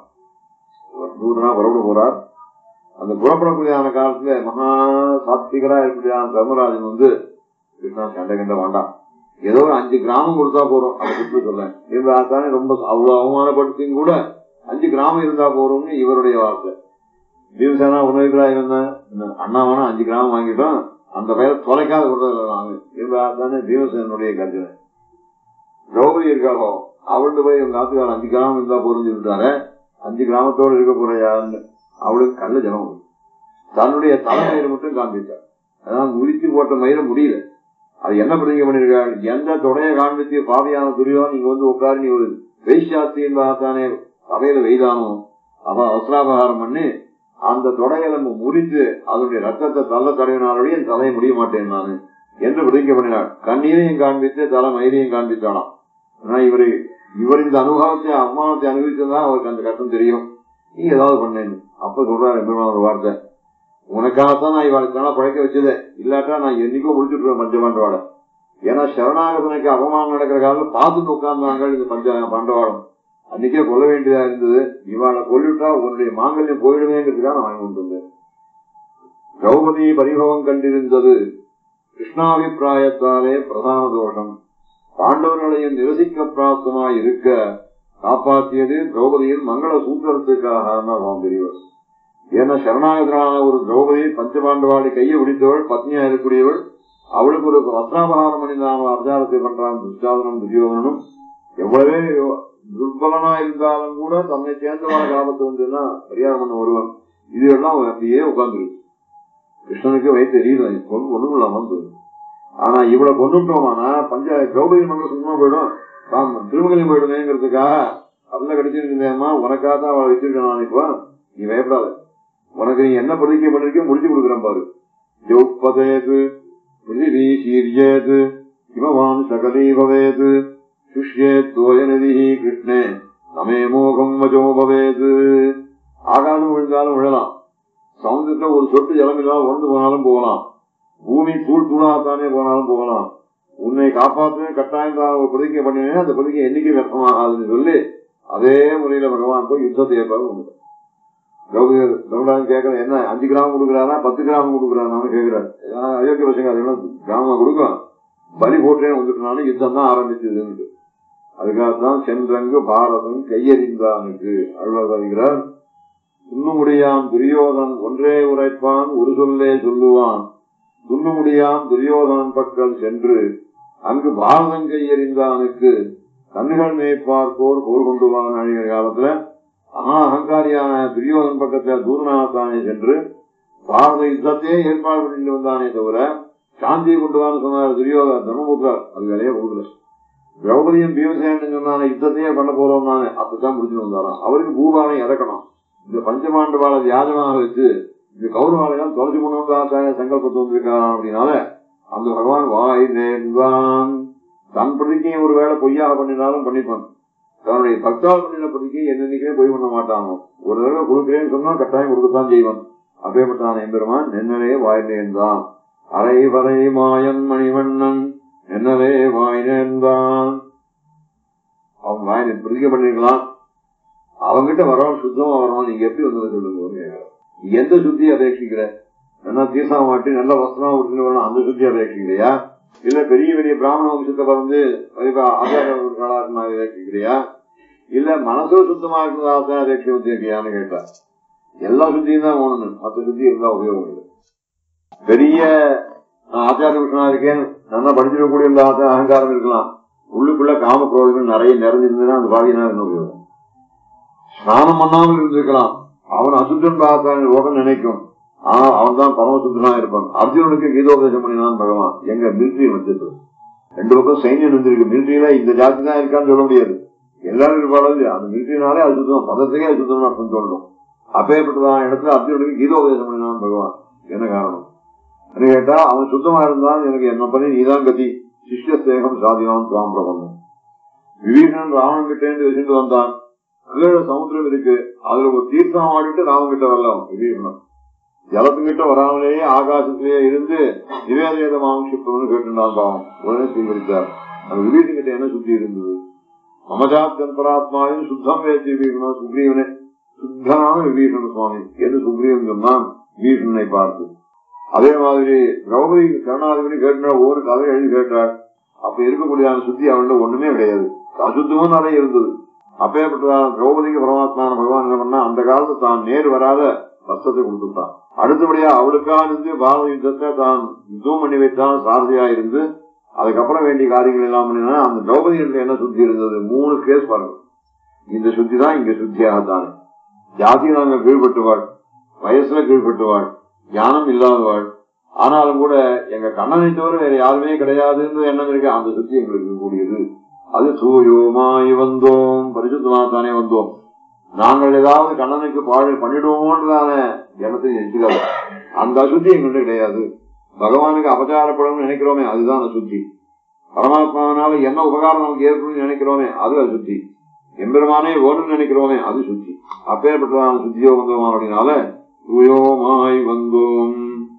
தூதனா புறப்பட போறார் அந்த புறப்படக்கூடியான காலத்துல மகா சாத்விகரா இருக்கக்கூடியான தர்மராஜன் வந்து கிருஷ்ணா சண்டை கண்ட வேண்டாம் ஏதோ ஒரு அஞ்சு கிராமம் கொடுத்தா போறோம் அதை கொடுத்து சொல்ல இருந்தாத்தானே ரொம்ப அவ்வளவு அவமானப்படுத்தியும் கூட அஞ்சு கிராமம் இருந்தா போறோம்னு இவருடைய வார்த்தை பீமசேனா உணவுகளா இருந்தேன் அண்ணா வேணா அஞ்சு கிராமம் வாங்கிட்டோம் அந்த பெயரை தொலைக்காத கொடுத்ததில்ல நாங்க இருந்தாத்தானே பீமசேனுடைய கருத்து திரௌபதி இருக்காளோ அவளுக்கு போய் உங்க ஆத்துக்கார அஞ்சு கிராமம் இருந்தா போறோம்னு சொல்லிட்டாரு அஞ்சு கிராமத்தோடு இருக்க போறையான்னு அவளுக்கு கல்ல ஜனம் தன்னுடைய தலைமயிரை மட்டும் காண்பித்தார் அதான் உரித்து போட்ட மயிரை முடியல அது என்ன பிரதிங்க பண்ணிருக்காள் எந்த தொடைய காண்பித்து பாவியான துரியோ நீங்க வந்து உட்காரு நீ ஒரு வைஷாத்தியின் தானே சபையில வெய்தானோ அவ அவசராபகாரம் பண்ணி அந்த தொடையெலும்பு முறித்து அதனுடைய ரத்தத்தை தள்ள தடவினாலே என் தலையை முடிய மாட்டேன் நானு என்று பிரதிங்க பண்ணினாள் கண்ணீரையும் காண்பித்து தலை மயிரையும் காண்பித்தாளாம் ஆனா இவரு இவர் இந்த அனுபவத்தை அவமானத்தை அனுபவிச்சதுதான் அவருக்கு அந்த கஷ்டம் தெரியும் நீ ஏதாவது பண்ணேன்னு அப்ப சொல்றாரு எப்படிமா ஒரு வார்த்தை உனக்காகத்தான் நான் இவாளுக்கான பழக்க வச்சதே இல்லாட்டா நான் என்னைக்கோ முடிச்சுட்டுருவேன் பஞ்சபாண்டவாட ஏன்னா சரணாகதனுக்கு அவமானம் நடக்கிற காலம் பார்த்துட்டு உட்கார்ந்தாங்க இந்த பஞ்ச பாண்டவாடம் அன்னைக்கே கொல்ல வேண்டியதா இருந்தது இவாளை கொல்லிட்டா உன்னுடைய மாங்கல்யம் போயிடுவேங்கிறதுக்காக நான் வாங்கி கொண்டு வந்தேன் திரௌபதி பரிபவம் கண்டிருந்தது கிருஷ்ணாபிப்பிராயத்தாலே பிரதான தோஷம் பாண்டவர்களையும் நிரசிக்க பிராப்தமாய் இருக்க காப்பாற்றியது திரௌபதியின் மங்கள சூத்திரத்துக்காக பெரியவர் ஏன்னா சரணாகதரான ஒரு திரௌபதி பஞ்சபாண்டவாடி கையை பிடித்தவள் பத்னியா இருக்கக்கூடியவள் அவளுக்கு ஒரு வஸ்திராபகாரம் பண்ணினான் அபச்சாரத்தை பண்றான் துஷ்டாதனும் துரியோதனும் எவ்வளவே துர்பலனா இருந்தாலும் கூட தன்னை சேர்ந்தவான காலத்து வந்துன்னா பரிகாரம் பண்ண வருவன் இது எல்லாம் அப்படியே உட்கார்ந்துருக்கு கிருஷ்ணனுக்கு வயிற்று எரியுது ஒண்ணும் இல்லாமல் போயிடும் ஆனா இவ்வளவு கொண்டுட்டோமானா பஞ்ச திரௌபதி மங்கள சுத்தமா போயிடும் தாம் திருமங்கலம் போயிடுமேங்கிறதுக்காக அதுல கிடைச்சிருந்தேம்மா உனக்காக தான் அவளை வச்சிருக்கேன் நான் இப்போ நீ பயப்படாத உனக்கு நீ என்ன பிரதிக்கை பண்ணிருக்கே முடிச்சு கொடுக்குறேன் பாரு யோப்பதேது பிருதிவி சீரியேது இமவான் சகலீ பவேது சுஷ்யேத் தோயநதி கிருஷ்ணே நமே மோகம் வஜோ பவேது ஆகாசம் விழுந்தாலும் விழலாம் சமுதிரத்துல ஒரு சொட்டு ஜலம் இல்லாமல் உணர்ந்து போனாலும் போகலாம் பூமி தூள் தூளாகத்தானே போனாலும் போகலாம் உன்னை காப்பாற்ற கட்டாயம் தான் ஒரு பிரதிக்கை பண்ணினேன் அந்த பிரதிக்கை என்னைக்கு வியர்த்தமாகாதுன்னு சொல்லி அதே முறையில பகவான் போய் யுத்தத்தை ஏற்பாடு உண்டு கவுடான் கேட்கற என்ன அஞ்சு கிராம் கொடுக்குறாரா பத்து கிராம் கொடுக்குறான்னு கேட்கிறாரு அயோக்கிய பசங்க அது என்ன கிராமம் கொடுக்கும் பலி போட்டே வந்துட்டனாலும் யுத்தம் தான் ஆரம்பிச்சதுன்னு அதுக்காகத்தான் சென்றங்கு பாரதம் கையறிந்தானுக்கு அழுவார் சாதிக்கிறார் துண்ணுமுடியான் துரியோதன் ஒன்றே உரைப்பான் ஒரு சொல்லே சொல்லுவான் துண்ணுமுடியான் துரியோதனன் பக்கம் சென்று அங்கு பாரதம் கையறிந்தானுக்கு கண்ணுகள் மேய்ப்பார்க்கோர் போர் கொண்டு வான் அழிகிற காலத்துல ஆனா அகங்காரியான துரியோதன் பக்கத்துல தூரனாகத்தானே சென்று பாரத யுத்தத்தையே ஏற்பாடு பண்ணிட்டு வந்தானே தவிர சாந்தியை கொண்டு வான்னு சொன்னார் துரியோதன தர்மபுத்திரர் அது வேலையே கொடுக்கல திரௌபதியும் பீமசேனன் சொன்னானே யுத்தத்தையே பண்ண போறோம் நானே அப்பதான் முடிச்சுட்டு வந்தாராம் அவருக்கு பூபானை இறக்கணும் இந்த பஞ்சமாண்டவாள வியாஜமாக வச்சு இந்த கௌரவாலையெல்லாம் தொலைச்சு கொண்டு வந்தா சங்கல்பத்தை வந்திருக்காராம் அப்படின்னால அந்த பகவான் வாய் நேர்ந்தான் தன் பிரதிக்கையை ஒரு வேளை பொய்யாக பண்ணினாலும் பண்ணிப்பான் தன்னுடைய பக்தால் பண்ணின பிரதிக்கை என்னன்னைக்குமே பொய் பண்ண மாட்டானோ ஒரு தடவை கொடுக்கிறேன்னு சொன்னா கட்டாயம் கொடுக்கத்தான் செய்வான் அப்பேற்பட்டான எம்பெருமான் நென்னலே வாய் நேர்ந்தான் அரை வரை மாயன் மணிவண்ணன் நென்னலே வாய் நேர்ந்தான் அவன் வாய் பிரதிக்கை பண்ணிருக்கலாம் அவங்கிட்ட வரவன் சுத்தமா வரணும் நீங்க எப்படி வந்து சொல்லுங்க எந்த சுத்தி அபேட்சிக்கிற நல்லா தீசா மாட்டி நல்ல வஸ்திரம் விட்டுன்னு வரணும் அந்த சுத்தி அபேட்சிக்கிறியா இல்ல பெரிய பெரிய பிராமண வம்சத்தை பிறந்து ஆச்சாரா அபேட்சிக்கிறியா இல்ல மனசு சுத்தமா இருக்கிறதா அபேட்சி வச்சிருக்கியான்னு கேட்டா எல்லா சுத்தியும் தான் ஓணணும் மத்த சுத்தி இருந்தா உபயோகம் இல்லை பெரிய ஆச்சார விஷனா இருக்கேன் நல்லா படிச்சிடக்கூடிய இந்த அகங்காரம் இருக்கலாம் உள்ளுக்குள்ள காம குரோதங்கள் நிறைய நிறைஞ்சிருந்ததுன்னா அந்த பாவியனா என்ன உபயோகம் ஸ்நானம் பண்ணாமல் இருந்திருக்கலாம் அவன் அசுத்தன் பார்த்தான் லோகம் நினைக்கும் ஆனா அவன் தான் பரமசுத்தனா இருப்பான் அர்ஜுனனுக்கு கீதோபதேசம் பண்ணினான் பகவான் எங்க மிலிட்ரி வந்தது ரெண்டு பக்கம் சைன்யம் இருந்திருக்கு மிலிட்ரியில இந்த ஜாதி தான் இருக்கான்னு சொல்ல முடியாது எல்லாரும் இருப்பாலும் அந்த மிலிட்ரினாலே அது சுத்தம் பதத்துக்கே அது சுத்தம் அர்த்தம் சொல்லணும் அப்பேற்பட்டதான் இடத்துல அர்ஜுனனுக்கு கீதோபதேசம் பண்ணினான் பகவான் என்ன காரணம் கேட்டா அவன் சுத்தமா இருந்தான் எனக்கு என்ன பண்ணி நீதான் கதி சிஷ்ய சேகம் சாதிவான் துவாம் பிரபந்தம் விபீஷணன் ராவணன் கிட்டே இருந்து வச்சுட்டு வந்தான் கீழே சமுத்திரம் இருக்கு அதுல ஒரு தீர்த்தம் ஆடிட்டு ராமன் கிட்ட வரலாம் விபீஷணன் ஜலத்துக்கிட்ட வராமலேயே ஆகாசத்திலேயே இருந்து நிவேதேத மாம்சிப்பவனு கேட்டுட்டான் பாவம் உடனே ஸ்வீகரித்தார் அந்த விபீஷன் கிட்ட என்ன சுத்தி இருந்தது மமஜாத் கன்பராத்மாவின் சுத்தம் வேச்சி விபீஷணன் சுக்ரீவனே சுத்தனான விபீஷண சுவாமி என்று சுக்ரீவன் சொன்னான் விபீஷணனை பார்த்து அதே மாதிரி திரௌபதி கருணாதிபதி கேட்ட ஒவ்வொரு கதை எழுதி கேட்டார் அப்ப இருக்கக்கூடிய சுத்தி அவன்கிட்ட ஒண்ணுமே கிடையாது அசுத்தமும் நிறைய இருந்தது அப்பேற்பட்டதான திரௌபதிக்கு பரமாத்மான பகவான் என்ன பண்ணா அந்த காலத்துல தான் நேர் வராத வஸ்தத்தை கொடுத்துட்டான் அடுத்தபடியா அவளுக்காக இருந்து பாரத யுத்தத்தை தான் யுத்தம் பண்ணி வைத்தான் சாரதியா இருந்து அதுக்கப்புறம் வேண்டிய காரியங்கள் எல்லாம் பண்ணினா அந்த திரௌபதி என்ன சுத்தி இருந்தது மூணு கேஸ் பாருங்க இந்த சுத்தி தான் இங்க சுத்தியாகத்தானே ஜாதி நாங்க கீழ்பட்டுவாள் வயசுல கீழ்பட்டுவாள் ஞானம் இல்லாதவாள் ஆனாலும் கூட எங்க கண்ணனை தவிர வேற யாருமே கிடையாதுன்னு எண்ணம் இருக்கு அந்த சுத்தி எங்களுக்கு கூடியது அது தூயோமாய் வந்தோம் பரிசுத்தமா தானே வந்தோம் நாங்கள் ஏதாவது கண்ணனுக்கு பாடல் பண்ணிடுவோம்ன்றதான எண்ணத்தை நினைச்சுக்காது அந்த அசுத்தி எங்கள்கிட்ட கிடையாது பகவானுக்கு அபச்சாரப்படும் நினைக்கிறோமே அதுதான் அசுத்தி பரமாத்மாவனால என்ன உபகாரம் நமக்கு ஏற்படும் நினைக்கிறோமே அது அசுத்தி எம்பெருமானே வேணும்னு நினைக்கிறோமே அது சுத்தி அப்பேற்பட்டதான சுத்தியோ வந்தோம் அப்படின்னால தூயோமாய் வந்தோம்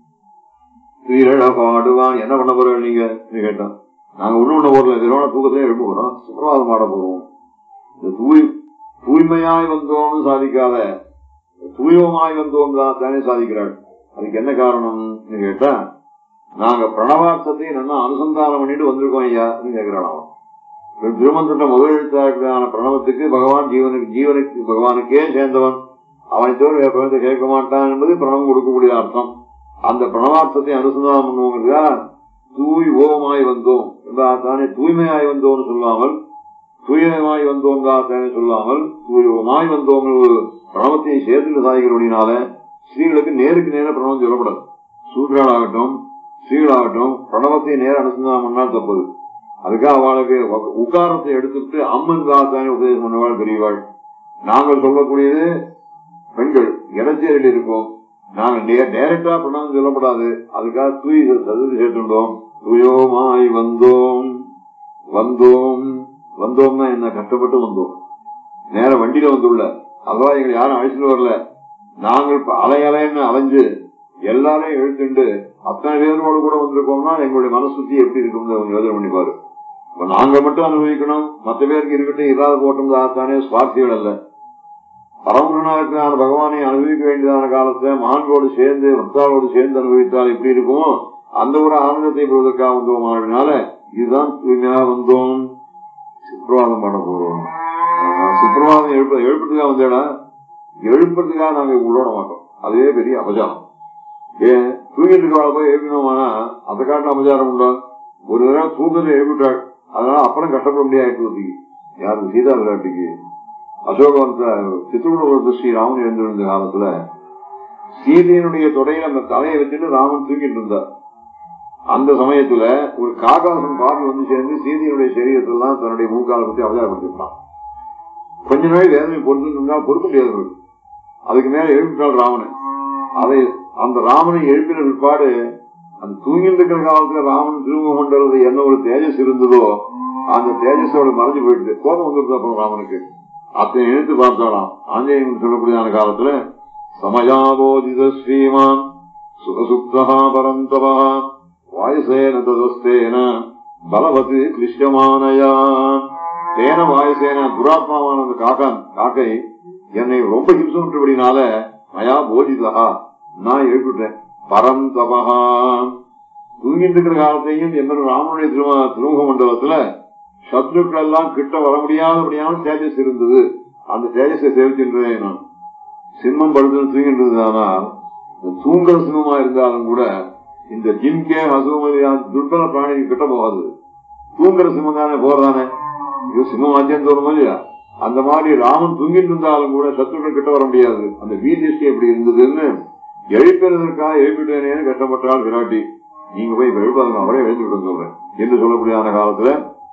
துயிரழ பாடுவான் என்ன பண்ண போற நீங்க கேட்டான் நாங்க ஒண்ணு ஒண்ணு போறல திருவண்ண தூக்கத்திலே எழுப்ப போறோம் சுப்பிரவாதம் ஆட போறோம் இந்த தூய் தூய்மையாய் வந்தோம்னு சாதிக்காத தூயமாய் வந்தோம் தான் தானே சாதிக்கிறாள் அதுக்கு என்ன காரணம்னு கேட்டா நாங்க பிரணவார்த்தத்தை நல்லா அனுசந்தானம் பண்ணிட்டு வந்திருக்கோம் ஐயா கேட்கிறான் அவன் திருமந்திர முதல் எழுத்தான பிரணவத்துக்கு பகவான் ஜீவனுக்கு ஜீவனுக்கு பகவானுக்கே சேர்ந்தவன் அவனை தவிர வேற பிரணத்தை கேட்க மாட்டான் என்பது பிரணவம் கொடுக்கக்கூடிய அர்த்தம் அந்த பிரணவார்த்தத்தை அனுசந்தானம் பண்ணுவோங்கிறதா தூய் ஓமாய் வந்தோம் தானே தூய்மையாய் வந்தோம்னு சொல்லாமல் தூயமாய் வந்தோம் தானே சொல்லாமல் தூயமாய் வந்தோம் பிரணவத்தை சேர்த்து சாதிக்கிறபடினால ஸ்ரீகளுக்கு நேருக்கு நேர பிரணவம் சொல்லப்படாது சூத்ராளாகட்டும் ஸ்ரீகளாகட்டும் பிரணவத்தை நேர அனுசந்தானம் பண்ணால் தப்பது அதுக்காக அவளுக்கு உ- உக்காரத்தை எடுத்துட்டு அம்மன் காத்தானே உபதேசம் பண்ணுவாள் பெரியவாள் நாங்கள் சொல்லக்கூடியது பெண்கள் இடைச்சேரில் இருக்கோம் நாங்க நே- நேரட்டா பிரணவம் சொல்லப்படாது அதுக்காக தூய் சதுர்த்தி சேர்த்துட்டோம் துயோமாய் வந்தோம் வந்தோம் வந்தோம்னா என்ன கஷ்டப்பட்டு வந்தோம் நேர வண்டியில வந்துள்ள அதுவா எங்களை யாரும் அழைச்சிட்டு வரல நாங்கள் இப்ப அலை அலைன்னு அலைஞ்சு எல்லாரையும் இழுத்துண்டு அத்தனை பேரோடு கூட வந்திருக்கோம்னா எங்களுடைய மனசுத்தி எப்படி இருக்கும்னு கொஞ்சம் யோசனை பண்ணி பாரு இப்ப நாங்க மட்டும் அனுபவிக்கணும் மற்ற பேருக்கு இருக்கட்டும் இல்லாத போட்டும் தானே சுவார்த்திகள் அல்ல பரமகுருநாதனான பகவானை அனுபவிக்க வேண்டியதான காலத்துல மான்களோடு சேர்ந்து பக்தாளோடு சேர்ந்து அனுபவித்தால் எப்படி இருக்குமோ அந்த ஒரு ஆனந்தத்தை பெறுவதற்காக வந்தோம் அதனால இதுதான் தூய்மையாக வந்தோம் சுப்பிரவாதம் பண்ண போறோம் ஆஹ் சுப்பிரவாதம் எழுப்ப எழுப்புறதுக்காக வந்தேடா எழுப்புறதுக்காக நாங்க உள்ளோட மாட்டோம் அதுவே பெரிய அபச்சாரம் ஏன் தூங்கிட்டு இருக்க போய் எழுப்பினோமானா அதை காட்டின அபச்சாரம் உண்டா ஒரு தடவை தூக்கத்தை எழுப்பிட்டாள் அதனால அப்புறம் கஷ்டப்பட முடியாது யாருக்கு சீதா விளையாட்டுக்கு அசோகவந்த சித்திரகுட ஸ்ரீ ராமன் எழுந்திருந்த காலத்துல சீதையினுடைய தொடையில அந்த தலையை வச்சுட்டு ராமன் தூக்கிட்டு இருந்தார் அந்த சமயத்துல ஒரு காகாசம் பார்வை வந்து சேர்ந்து சீதையினுடைய சரீரத்தெல்லாம் தன்னுடைய மூக்கால பத்தி அவதாரப்படுத்திட்டான் கொஞ்ச நாள் வேதனை பொறுத்து இருந்தா பொறுக்க முடியாது அவருக்கு. அதுக்கு மேல எழுப்பிட்டாள் ராமனை அதை அந்த ராமனை எழுப்பின பிற்பாடு அந்த தூங்கிட்டு இருக்கிற காலத்துல ராமன் திரும்ப கொண்டது என்ன ஒரு தேஜஸ் இருந்ததோ அந்த தேஜஸோட மறைஞ்சு போயிடுது கோபம் வந்துருது அப்புறம் ராமனுக்கு அத்தனை எழுத்து பார்த்தாலாம் ஆஞ்சநேயன் சொல்லக்கூடியதான காலத்துல சமயாபோதித ஸ்ரீமான் சுகசுப்தா பரந்தவா வாயுசேன ததஸ்தேன பலவத்து கிளிஷ்டமானயா தேன வாயுசேன துராத்மாவான அந்த காக்கான் காக்கை என்னை ரொம்ப ஹிம்சப்பட்டபடினால மயா போதிதா நான் எழுப்பிட்டேன் பரம் தபகா தூங்கிட்டு இருக்கிற காலத்தையும் என்ற ராமனுடைய திரும திருமுக மண்டலத்துல சத்ருக்கள் எல்லாம் கிட்ட வர முடியாதபடியான தேஜஸ் இருந்தது அந்த தேஜஸை சேவிக்கின்றேன் நான் சிம்மம் படுத்து தூங்கின்றதுனால் தூங்குற சிம்மமா இருந்தாலும் கூட இந்த ஜிம்கே ஹசுமதியான துர்பல பிராணி கிட்ட போகாது தூங்குற சிம்மம் தானே போறதானே இது சிம்மம் அத்தியம் தோறும் இல்லையா அந்த மாதிரி ராமன் தூங்கிட்டு இருந்தாலும் கூட சத்துருக்கள் கிட்ட வர முடியாது அந்த வீதிஷ்டி எப்படி இருந்ததுன்னு எழுப்பினதற்காக எழுப்பிட்டேனேன்னு கஷ்டப்பட்டால் விராட்டி நீங்க போய் இப்ப எழுப்பாதுங்க அவரே எழுதி விட சொல்றேன் என்று சொல்லக்கூடியதான காலத்துல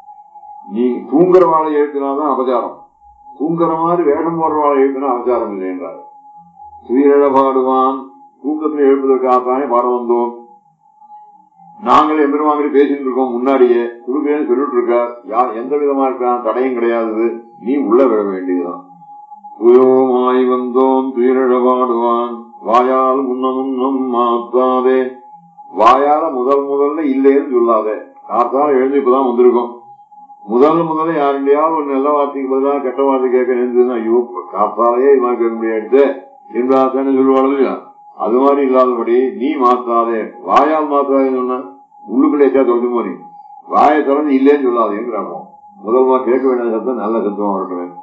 நீ தூங்குற வாழை எழுப்பினாதான் அபச்சாரம் தூங்குற மாதிரி வேடம் போடுற வாழை எழுப்பினா அபச்சாரம் இல்லை என்றார் துயிரெழ பாடுவான் தூக்கத்தில் எழுப்பதற்காகத்தானே பாட வந்தோம் நாங்களே எம்பெருமாங்கிட்ட பேசிட்டு இருக்கோம் முன்னாடியே குடுக்கேன்னு சொல்லிட்டு இருக்கார் யார் எந்த விதமா இருக்கான் தடையும் கிடையாது நீ உள்ள விட வேண்டியதுதான் துயோமாய் வந்தோம் துயிரெழ பாடுவான் வாயால் முன்ன முன்னம் மாத்தாதே வாயால முதல் முதல்ல இல்லைன்னு சொல்லாதே காத்தால எழுந்து இப்பதான் வந்திருக்கோம் முதல் முதல்ல யாருடையாவது ஒரு நல்ல வார்த்தைக்கு பதிலாக கெட்ட வார்த்தை கேட்க இருந்ததுன்னா ஐயோ காத்தாலேயே இது மாதிரி கேட்க முடியாது என்றாத்தானே சொல்லுவாள் இல்லையா அது மாதிரி இல்லாதபடி நீ மாத்தாதே வாயால் மாத்தாதே சொன்ன உள்ளுக்குள்ள எச்சா தொலைஞ்சு போறீ வாயை திறந்து இல்லேன்னு சொல்லாதேங்கிறாங்க முதல்மா கேட்க வேண்டிய சத்தம் நல்ல சத்தமா இருக்கணும்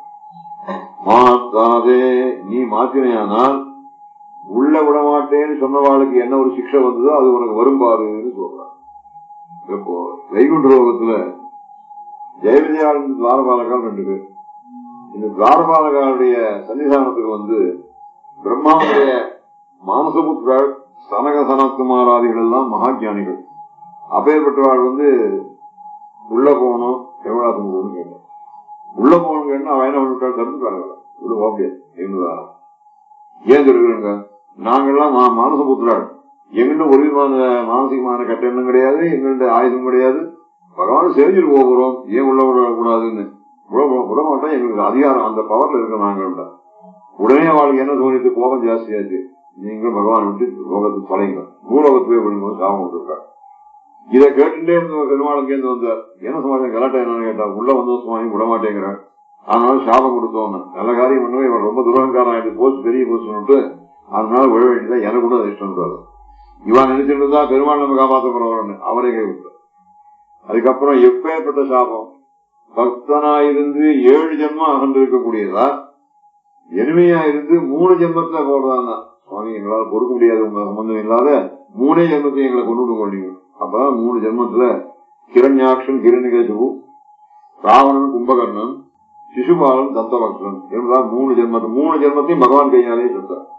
மாத்தாதே நீ மாத்தினையானால் உள்ள விட மாட்டேன்னு சொன்னவாளுக்கு என்ன ஒரு சிக்ஷை வந்ததோ அது உனக்கு வரும்பாருன்னு சொல்றான் இப்போ வைகுண்ட ரோகத்துல ஜெயவிஜயாள் துவாரபாலகால் ரெண்டு பேர் இந்த துவாரபாலகாருடைய சன்னிதானத்துக்கு வந்து பிரம்மாவுடைய மானசபுத்திரர் சனக சனத்குமாராதிகள் எல்லாம் மகாஜானிகள் அப்பேற்பட்டவாள் வந்து உள்ள போகணும் எவ்வளவு போகணும்னு கேட்டார் உள்ள போகணும் கேட்டா அவன் என்ன பண்ணிவிட்டாள் தடுத்து காலங்கள உள்ள போக முடியாது என்பதா ஏன் சொல்லுங்க நாங்கெல்லாம் மா- மானசபுத்திராள் எங்கிட்ட ஒரு விதமான மானசிகமான கட்டணம் கிடையாது எங்கள்கிட்ட ஆயுதம் கிடையாது பகவான் செஞ்சுட்டு போகிறோம் ஏன் உள்ள விடக்கூடாதுன்னு விட விட மாட்டோம் எங்களுக்கு அதிகாரம் அந்த பவர்ல இருக்க நாங்கள்ட்ட உடனே அவளுக்கு என்ன தோணித்து கோபம் ஜாஸ்தியாச்சு நீங்கள் பகவான் விட்டு லோகத்துக்கு தொலைங்க பூலோகத்து போய் விடுங்க சாபம் கொடுத்துருக்காரு இதை கேட்டுட்டே இருந்த பெருமாளுக்கு இருந்து வந்தார் என்ன சமாச்சாரம் கலாட்டா என்னன்னு கேட்டா உள்ள வந்தோம் சுவாமி விட மாட்டேங்கிறார் அதனால சாபம் கொடுத்தோன்னு நல்ல காரியம் பண்ணவே இவன் ரொம்ப துரகங்காரம் ஆயிட்டு போச்சு பெரிய போச்சுன்னுட்டு அதனால விழ வேண்டியதா எனக்கு கூட அது இஷ்டம் இருக்காது இவன் நினைச்சிட்டு இருந்தா பெருமாள் நம்ம காப்பாற்ற போறவர்னு அவரே கைவிட்டார் அதுக்கப்புறம் எப்பேற்பட்ட சாபம் பக்தனாயிருந்து ஏழு ஜென்மம் அகன்று இருக்கக்கூடியதா எளிமையா இருந்து மூணு ஜென்மத்துல போறதான்னா சுவாமி எங்களால பொறுக்க முடியாது உங்க சம்பந்தம் இல்லாத மூணே ஜென்மத்தை எங்களை கொண்டு விடுங்க நீங்க அப்பதான் மூணு ஜென்மத்துல கிரண்யாக்ஷன் கிரணிகேசுவு ராவணன் கும்பகர்ணன் சிசுபாலன் தந்தபக்தன் என்பதா மூணு ஜென்மத்தை மூணு ஜென்மத்தையும் பகவான் கையாலே செத்தார்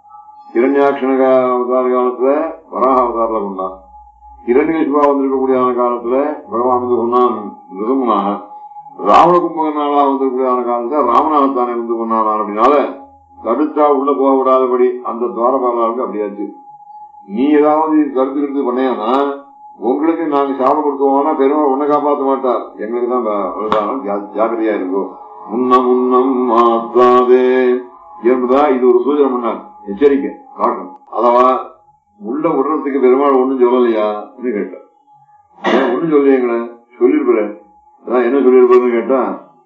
இரண்யாட்சண அவதார காலத்துல வராக அவதாரில கொண்டான் இரண்யசிபா வந்திருக்கக்கூடிய காலத்துல பகவான் வந்து கொண்டான் நிருமனாக ராவண கும்பகனாலா வந்திருக்கக்கூடிய காலத்துல ராமநாதத்தானே வந்து கொண்டான் அப்படின்னால தடுத்தா உள்ள போக விடாதபடி அந்த துவாரபாலாவுக்கு அப்படியாச்சு நீ ஏதாவது கருத்து கருத்து பண்ணையானா உங்களுக்கு நாங்க சாபம் கொடுத்துவோம்னா பெருமாள் உன்னை காப்பாற்ற மாட்டார் எங்களுக்கு தான் ப- அவ்வளவுதான். ஜா- ஜாக்கிரதையா இருக்கும் முன்னம் முன்னம் மாத்தாதே என்பதா இது ஒரு சூச்சனை பண்ணார் எச்சரிக்கை காட்டும் அதவா உள்ள விடுறதுக்கு பெருமாள் ஒண்ணும் சொல்லலையா கேட்டார் ஏன் ஒண்ணும் சொல்லியங்களே சொல்லிருக்கிறேன் அதான் என்ன சொல்லியிருப்பதுன்னு கேட்டா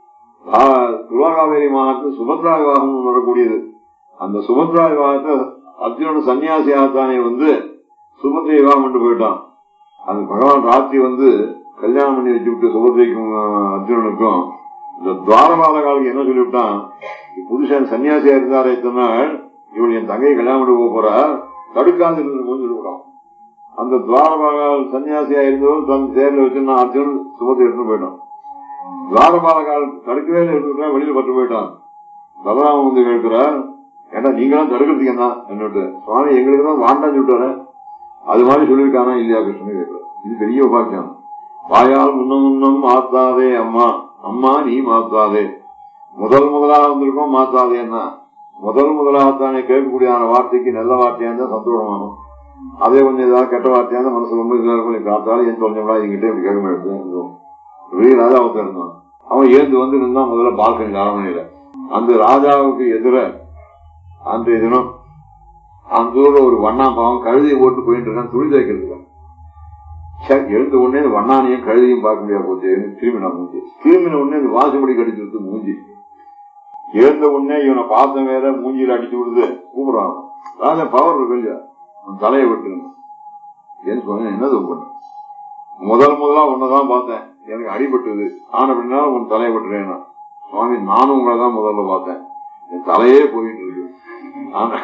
ஆ- துவாகாவேரி மாநாட்டு சுபத்ரா விவாகம் வரக்கூடியது அந்த சுபத்ரா விவாகத்தை அர்ஜுனோட சன்னியாசியாகத்தானே வந்து சுபத்ரை விவாகம் பண்ணி போயிட்டான் அது பகவான் ராத்திரி வந்து கல்யாணம் பண்ணி வச்சு விட்டு சுபத்ரைக்கும் அஹ், அர்ஜுனனுக்கும் இந்த துவாரபாலகாலுக்கு என்ன சொல்லிவிட்டான் புருஷன் சன்னியாசியா இருந்தாரே இத்தனை நாள் இவள் என் தங்கையை கல்யாணம் பண்ணி போக போறா தடுக்காது இருந்து சொல்லிவிட்டான் அந்த துவாரபாலகால் சன்னியாசியா இருந்தவர் தன் தேர்ல வச்சு நான் அர்ஜுனன் சுபத்தை எடுத்து போயிட்டான் துவாரபாலகால் தடுக்கவே இருந்துட்டா வெளியில பட்டு போயிட்டான் பலராமன் வந்து கேட்கிறார் ஏன்னா நீங்களும் தடுக்கிறதுக்கு என்ன என்னட்டு சுவாமி எங்களுக்கு தான் வாண்டான்னு சொல்லிட்டு அது மாதிரி சொல்லியிருக்கானா இல்லையா கிருஷ்ணன் கேட்கிறார் இது பெரிய உபாக்கியம் வாயால் முன்னம் முன்னம் மாத்தாதே அம்மா அம்மா நீ மாத்தாதே முதல் முதலாக வந்திருக்கோம் மாத்தாதே என்ன முதல் முதலாகத்தானே கேட்கக்கூடிய வார்த்தைக்கு நல்ல வார்த்தையா இருந்தா சந்தோஷமானும் அதே கொஞ்சம் ஏதாவது கெட்ட வார்த்தையா இருந்தா மனசு ரொம்ப இதா இருக்கும் நீ காத்தாலும் ஏன் தொலைஞ்சோம்னா என்கிட்ட இப்படி கேட்க மாட்டேன் பெரிய ராஜாவுக்கு இருந்தான் அவன் ஏந்து வந்து நின்னா முதல்ல பால்கனி அரண்மனையில அந்த ராஜாவுக்கு எதிர அன்றைய தினம் அந்த ஊர்ல ஒரு வண்ணா பாவம் கழுதியை போட்டு போயிட்டு இருக்கான் துணி துவைக்கிறதுக்கு சரி, எழுந்த உடனே இந்த வண்ணானையும் கழுதியும் பார்க்க முடியாது போச்சு திரும்பினா மூஞ்சி திரும்பின உடனே இந்த வாசப்படி கடிச்சு மூஞ்சி எழுந்த உடனே இவனை பார்த்த வேற மூஞ்சியில அடிச்சு விடுது கூப்பிடுறான் ராஜா பவர் இருக்கு இல்லையா உன் தலையை விட்டுருங்க ஏன்னு சொன்னேன் என்னது பண்ண முதல் முதலா உன்னதான் பார்த்தேன் எனக்கு அடிபட்டது ஆன அப்படின்னா உன் தலையை விட்டுறேன் சுவாமி நானும் உங்களை தான் முதல்ல பார்த்தேன் என் தலையே போயிட்டு இருக்கு ஆனா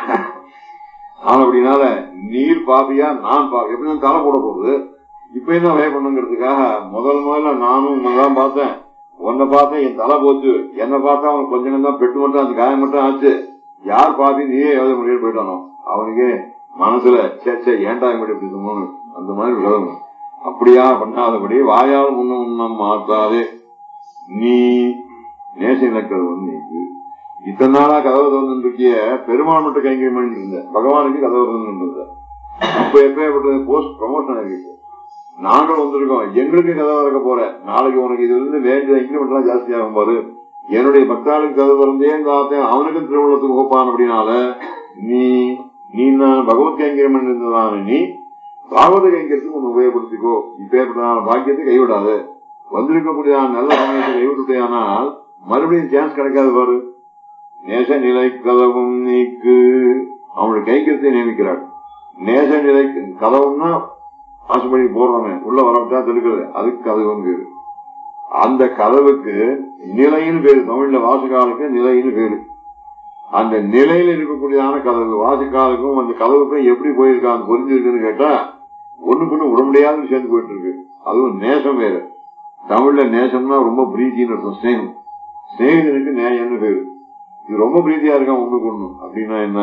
ஆனா அப்படினால நீர் பாப்பியா நான் பா எப்படி நான் தலை போட போகுது இப்ப என்ன வே பண்ணுங்கிறதுக்காக முதல் முதல்ல நானும் உன்னதான் பார்த்தேன் உன்னை பார்த்தேன் என் தலை போச்சு என்னை பார்த்தா அவனுக்கு கொஞ்ச நேரம் தான் பெட்டு மட்டும் அந்த காயம் மட்டும் ஆச்சு யார் பாப்பி நீயே எழுத முடியாது போயிட்டானோ அவனுக்கு மனசுல சே சே ஏன்டா இப்படி இப்படி சொன்னோன்னு அந்த மாதிரி விலகும் அப்படியா பண்ணாதபடி வாயால் முன்னும் முன்னம் மாத்தாதே நீ நேச இலக்கிறது நீக்கு இத்தனை நாளா கதவு திறந்து இருக்கிய பெருமாள் மட்டும் கைங்கரியம் பண்ணிட்டு இருந்த பகவானுக்கு கதவு திறந்து இருந்த இப்ப எப்ப போஸ்ட் ப்ரமோஷன் ஆகிருக்கு நாங்களும் வந்திருக்கோம் எங்களுக்கு கதவு திறக்க போற நாளைக்கு உனக்கு இதுல இருந்து வேண்டிய இன்கிரிமெண்ட் எல்லாம் ஜாஸ்தி ஆகும் பாரு என்னுடைய பக்தாளுக்கு கதவு திறந்தே பார்த்தேன் அவனுக்கும் திருமணத்துக்கு ஒப்பான் அப்படின்னால நீ நீ நான் பகவத் கைங்கரியம் இருந்ததான நீ பாகவத கைங்கரியத்துக்கு ஒன்று உபயோகப்படுத்திக்கோ இப்பேற்பட்ட பாக்கியத்தை கைவிடாது வந்திருக்கக்கூடிய நல்ல சமயத்தை கைவிட்டுட்டேனால் மறுபடியும் சான்ஸ் கிடைக்காது பாரு நேச நிலை கதவும் நீக்கு அவனுடைய கைங்கரியத்தை நியமிக்கிறாள் நேச நிலை கதவுன்னா ஆசைப்படி போடுறோமே உள்ள வரவிட்டா தடுக்கிறது அதுக்கு கதவுன்னு பேரு அந்த கதவுக்கு நிலைன்னு பேரு தமிழ்ல வாசகாலுக்கு நிலைன்னு பேரு அந்த நிலையில இருக்கக்கூடியதான கதவு வாசகாலுக்கும் அந்த கதவுக்கும் எப்படி போயிருக்காங்க புரிஞ்சிருக்குன்னு கேட்டா ஒண்ணுக்குன்னு உடம்படியாவது சேர்ந்து போயிட்டு இருக்கு அதுவும் நேசம் வேற தமிழ்ல நேசம்னா ரொம்ப பிரீத்தின்னு அர்த்தம் ஸ்னேகம் ஸ்னேகிதனுக்கு நேயம்னு பேரு இது ரொம்ப பிரீத்தியா இருக்கான் ஒண்ணுக்கு ஒண்ணு அப்படின்னா என்ன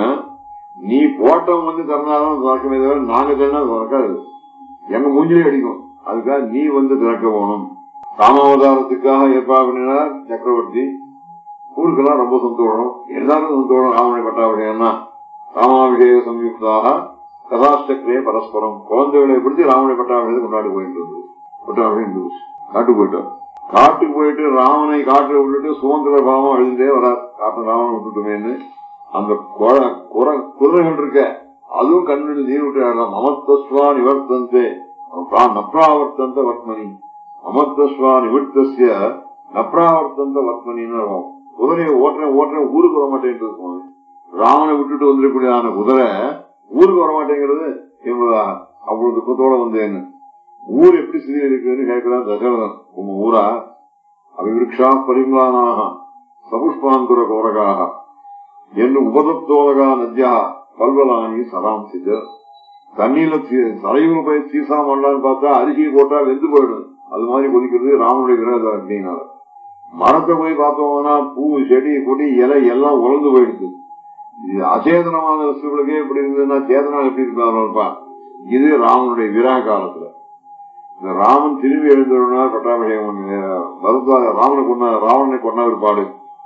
நீ போட்டவன் வந்து திறந்தாலும் திறக்கமே தவிர நாங்க திறனா திறக்காது எங்க மூஞ்சிலே அடிக்கும் அதுக்காக நீ வந்து திறக்க போகணும் ராமாவதாரத்துக்காக ஏற்பாடு பண்ணினார் சக்கரவர்த்தி ஊருக்கெல்லாம் ரொம்ப சந்தோஷம் எல்லாரும் சந்தோஷம் ராமனை பட்டாபிஷேகம்னா ராமாபிஷேக சம்யுக்தாக கதாசக்கரே பரஸ்பரம் குழந்தைகளை பிடிச்சி ராமனை பட்டாபிஷேகத்தை கொண்டாடி போயிட்டு இருந்தது பட்டாபிஷேகம் இருந்துச்சு காட்டுக்கு போயிட்டார் காட்டுக்கு போயிட்டு ராமனை காட்டுல விட்டுட்டு சுதந்திர பாவம் அழுதுட்டே வரார் காட்டு ராமனை விட்டுட்டுமேன்னு அந்த குர- குர- குதிரைகள் இருக்க அதுவும் கண்ணில் நீர் விட்டு ஆடலாம் மமத்தஸ்வா நிவர்த்தந்தே நப்ராவர்த்தந்த வர்மணி அமர்த்தஸ்வா நிவர்த்தசிய நப்ராவர்த்தந்த வர்மணின்னு இருக்கும் குதிரையை ஓட்டுறேன் ஓட்டுறேன் ஊருக்கு வர மாட்டேன்றது சுவாமி ராமனை விட்டுட்டு வந்திருக்கக்கூடிய குதிரை ஊருக்கு வர மாட்டேங்கிறது என்பதா அவ்வளவு துக்கத்தோட வந்தேன்னு ஊர் எப்படி சிறி இருக்குன்னு கேட்கிறான் தசரதன் உங்க ஊரா அவிவிருஷா பரிமளானாக சபுஷ்பாந்துர கோரகாக என்று உபதத்தோலகா நத்யா பல்வலானி சதாம் சித தண்ணியில சரையூர் போய் சீசா பண்ணலான்னு பார்த்தா அரிசி போட்டா வெந்து போயிடும் அது மாதிரி கொதிக்கிறது ராமனுடைய விரோத அப்படின்னால மரத்தை போய் பார்த்தோம்னா பூ செடி கொடி இலை எல்லாம் உலர்ந்து போயிடுது இது அச்சேதனமான வஸ்துகளுக்கே எப்படி இருந்ததுன்னா சேதனா எப்படி இருப்பாருப்பா இது ராமனுடைய விராக காலத்துல இந்த ராமன் திரும்பி எழுந்தவனா பட்டாபிஷேகம் பண்ணி பரத்வாஜ ராமனை கொண்ட ராவணனை கொண்ட பிற்பாடு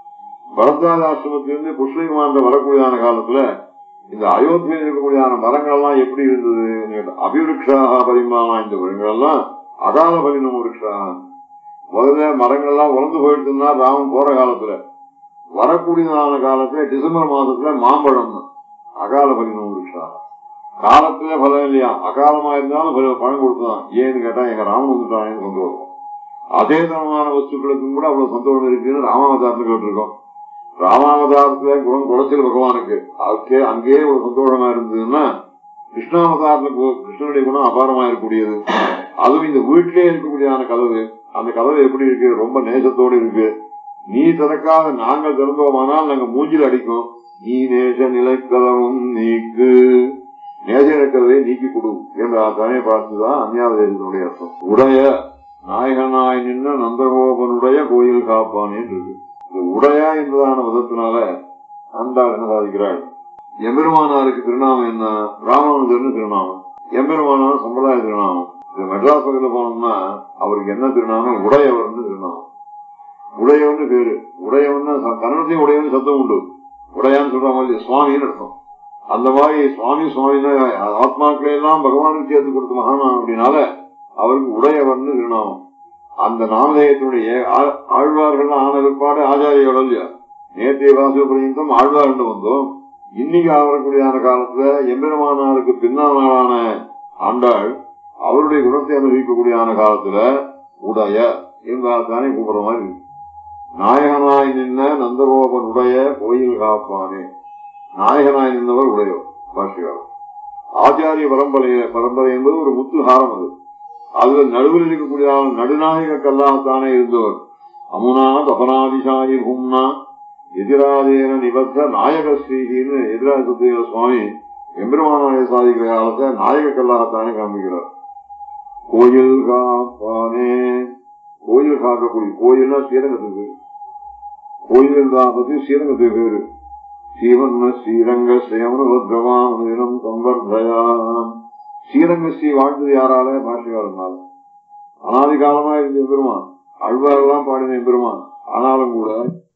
பரத்வாஜ ஆசிரமத்திலிருந்து புஷ்பகமான வரக்கூடியதான காலத்துல இந்த அயோத்தியில் இருக்கக்கூடியதான மரங்கள் எல்லாம் எப்படி இருந்தது அபிவிருஷாக பரிமாணா இந்த மரங்கள் எல்லாம் அகால பரிணாம விருஷாக முதல்ல மரங்கள் எல்லாம் உறந்து போயிட்டு இருந்தா ராமன் போற காலத்துல வரக்கூடியதான காலத்துல டிசம்பர் மாசத்துல மாம்பழம் அகால பரிணாம விருஷாக காலத்துல பலம் இல்லையா அகாலமா இருந்தாலும் பல- பழம் கொடுத்தான் ஏன்னு கேட்டா எங்க ராமன் வந்துட்டான் சந்தோஷம் அதேதனமான வஸ்துக்களுக்கும் கூட அவ்வளவு சந்தோஷம் இருக்குன்னு ராமாவதாரத்துல கேட்டிருக்கோம் ராமாவதாரத்துல குணம் குறைச்சல் பகவானுக்கு அதுக்கே அங்கேயே ஒரு சந்தோஷமா இருந்ததுன்னா கிருஷ்ணாவதாரத்துல கு- கிருஷ்ணனுடைய குணம் அபாரமா இருக்கக்கூடியது அதுவும் இந்த வீட்டிலே இருக்கக்கூடியதான கதவு அந்த கதவு எப்படி இருக்கு ரொம்ப நேசத்தோடு இருக்கு நீ திறக்காத நாங்கள் திறந்தோமானால் நாங்க மூஞ்சில் அடிக்கும் நீ நேச நிலைக்கதவும் நீக்கு நேச நிலைக்கதவை நீக்கி கொடு என்ற தானே பார்த்துதான் அந்நியாவதேசத்தினுடைய அர்த்தம் உடைய நாயகனாய் நின்ற நந்தகோபனுடைய கோயில் காப்பான் என்று இருக்கு இந்த உடைய என்பதான விதத்தினால அண்டாள் என்ன சாதிக்கிறாள் எம்பெருமானாருக்கு திருநாமம் என்ன ராமானுஜர்னு திருநாமம் எம்பெருமானார் சம்பிரதாய திருநாமம் இந்த மெட்ராஸ் பகுதியில் போனோம்னா அவருக்கு என்ன திருநாமம் உடையவர்னு திருநாமம் உடையவர்னு பேரு உடையவன்னு ச- கன்னடத்தையும் உடையவன் சத்தம் உண்டு உடையான்னு சொல்ற மாதிரி சுவாமின்னு அர்த்தம் அந்த மாதிரி சுவாமி சுவாமின்னா ஆத்மாக்களை எல்லாம் பகவானுக்கு சேர்த்து கொடுத்த மகானான் அப்படின்னால அவருக்கு உடையவர்னு திருநாமம் அந்த நாமதேயத்தினுடைய ஆ- ஆழ்வார்கள் ஆன பிற்பாடு ஆச்சாரியோட இல்லையா நேற்றைய வாசு பரியந்தம் ஆழ்வார்னு வந்தோம் இன்னைக்கு ஆகக்கூடியதான காலத்துல எம்பெருமானாருக்கு பின்னாளான ஆண்டாள் அவருடைய குணத்தை அனுபவிக்கக்கூடியதான காலத்துல உடைய என்பதானே கூப்பிடுற மாதிரி இருக்கு. நாயகனாய் நின்ன நந்தகோபன் உடைய கோயில் காப்பானே நாயகனாய் நின்றவர் உடையவர் பாஷிகாரம் ஆச்சாரிய பரம்பரை பரம்பரை என்பது ஒரு முத்து ஹாரம் அது அதுல நடுவில் இருக்கக்கூடிய நடுநாயக கல்லாகத்தானே இருந்தவர் அமுனா தபனாதிசாயி ஹும்னா எதிராதேன நிபத்த நாயக ஸ்ரீகின்னு எதிராஜ சத்திய சுவாமி எம்பெருமானாய சாதிக்கிற காலத்தை நாயக கல்லாகத்தானே காண்பிக்கிறார் கோயில் காப்பானே கோயில் காக்கக்கூடிய கோயில்னா ஸ்ரீரங்கத்துக்கு கோயில் தான் பத்தி ஸ்ரீரங்கத்துக்கு பேரு சீவன்ம ஸ்ரீரங்க சேவன பத்ரவாம் சம்பர்தயாம் ஸ்ரீரங்க ஸ்ரீ வாழ்ந்தது யாரால பாஷகாரனால அனாதி காலமா இருந்த பெருமான் அழ்வாரெல்லாம் பாடின பெருமான் ஆனாலும் கூட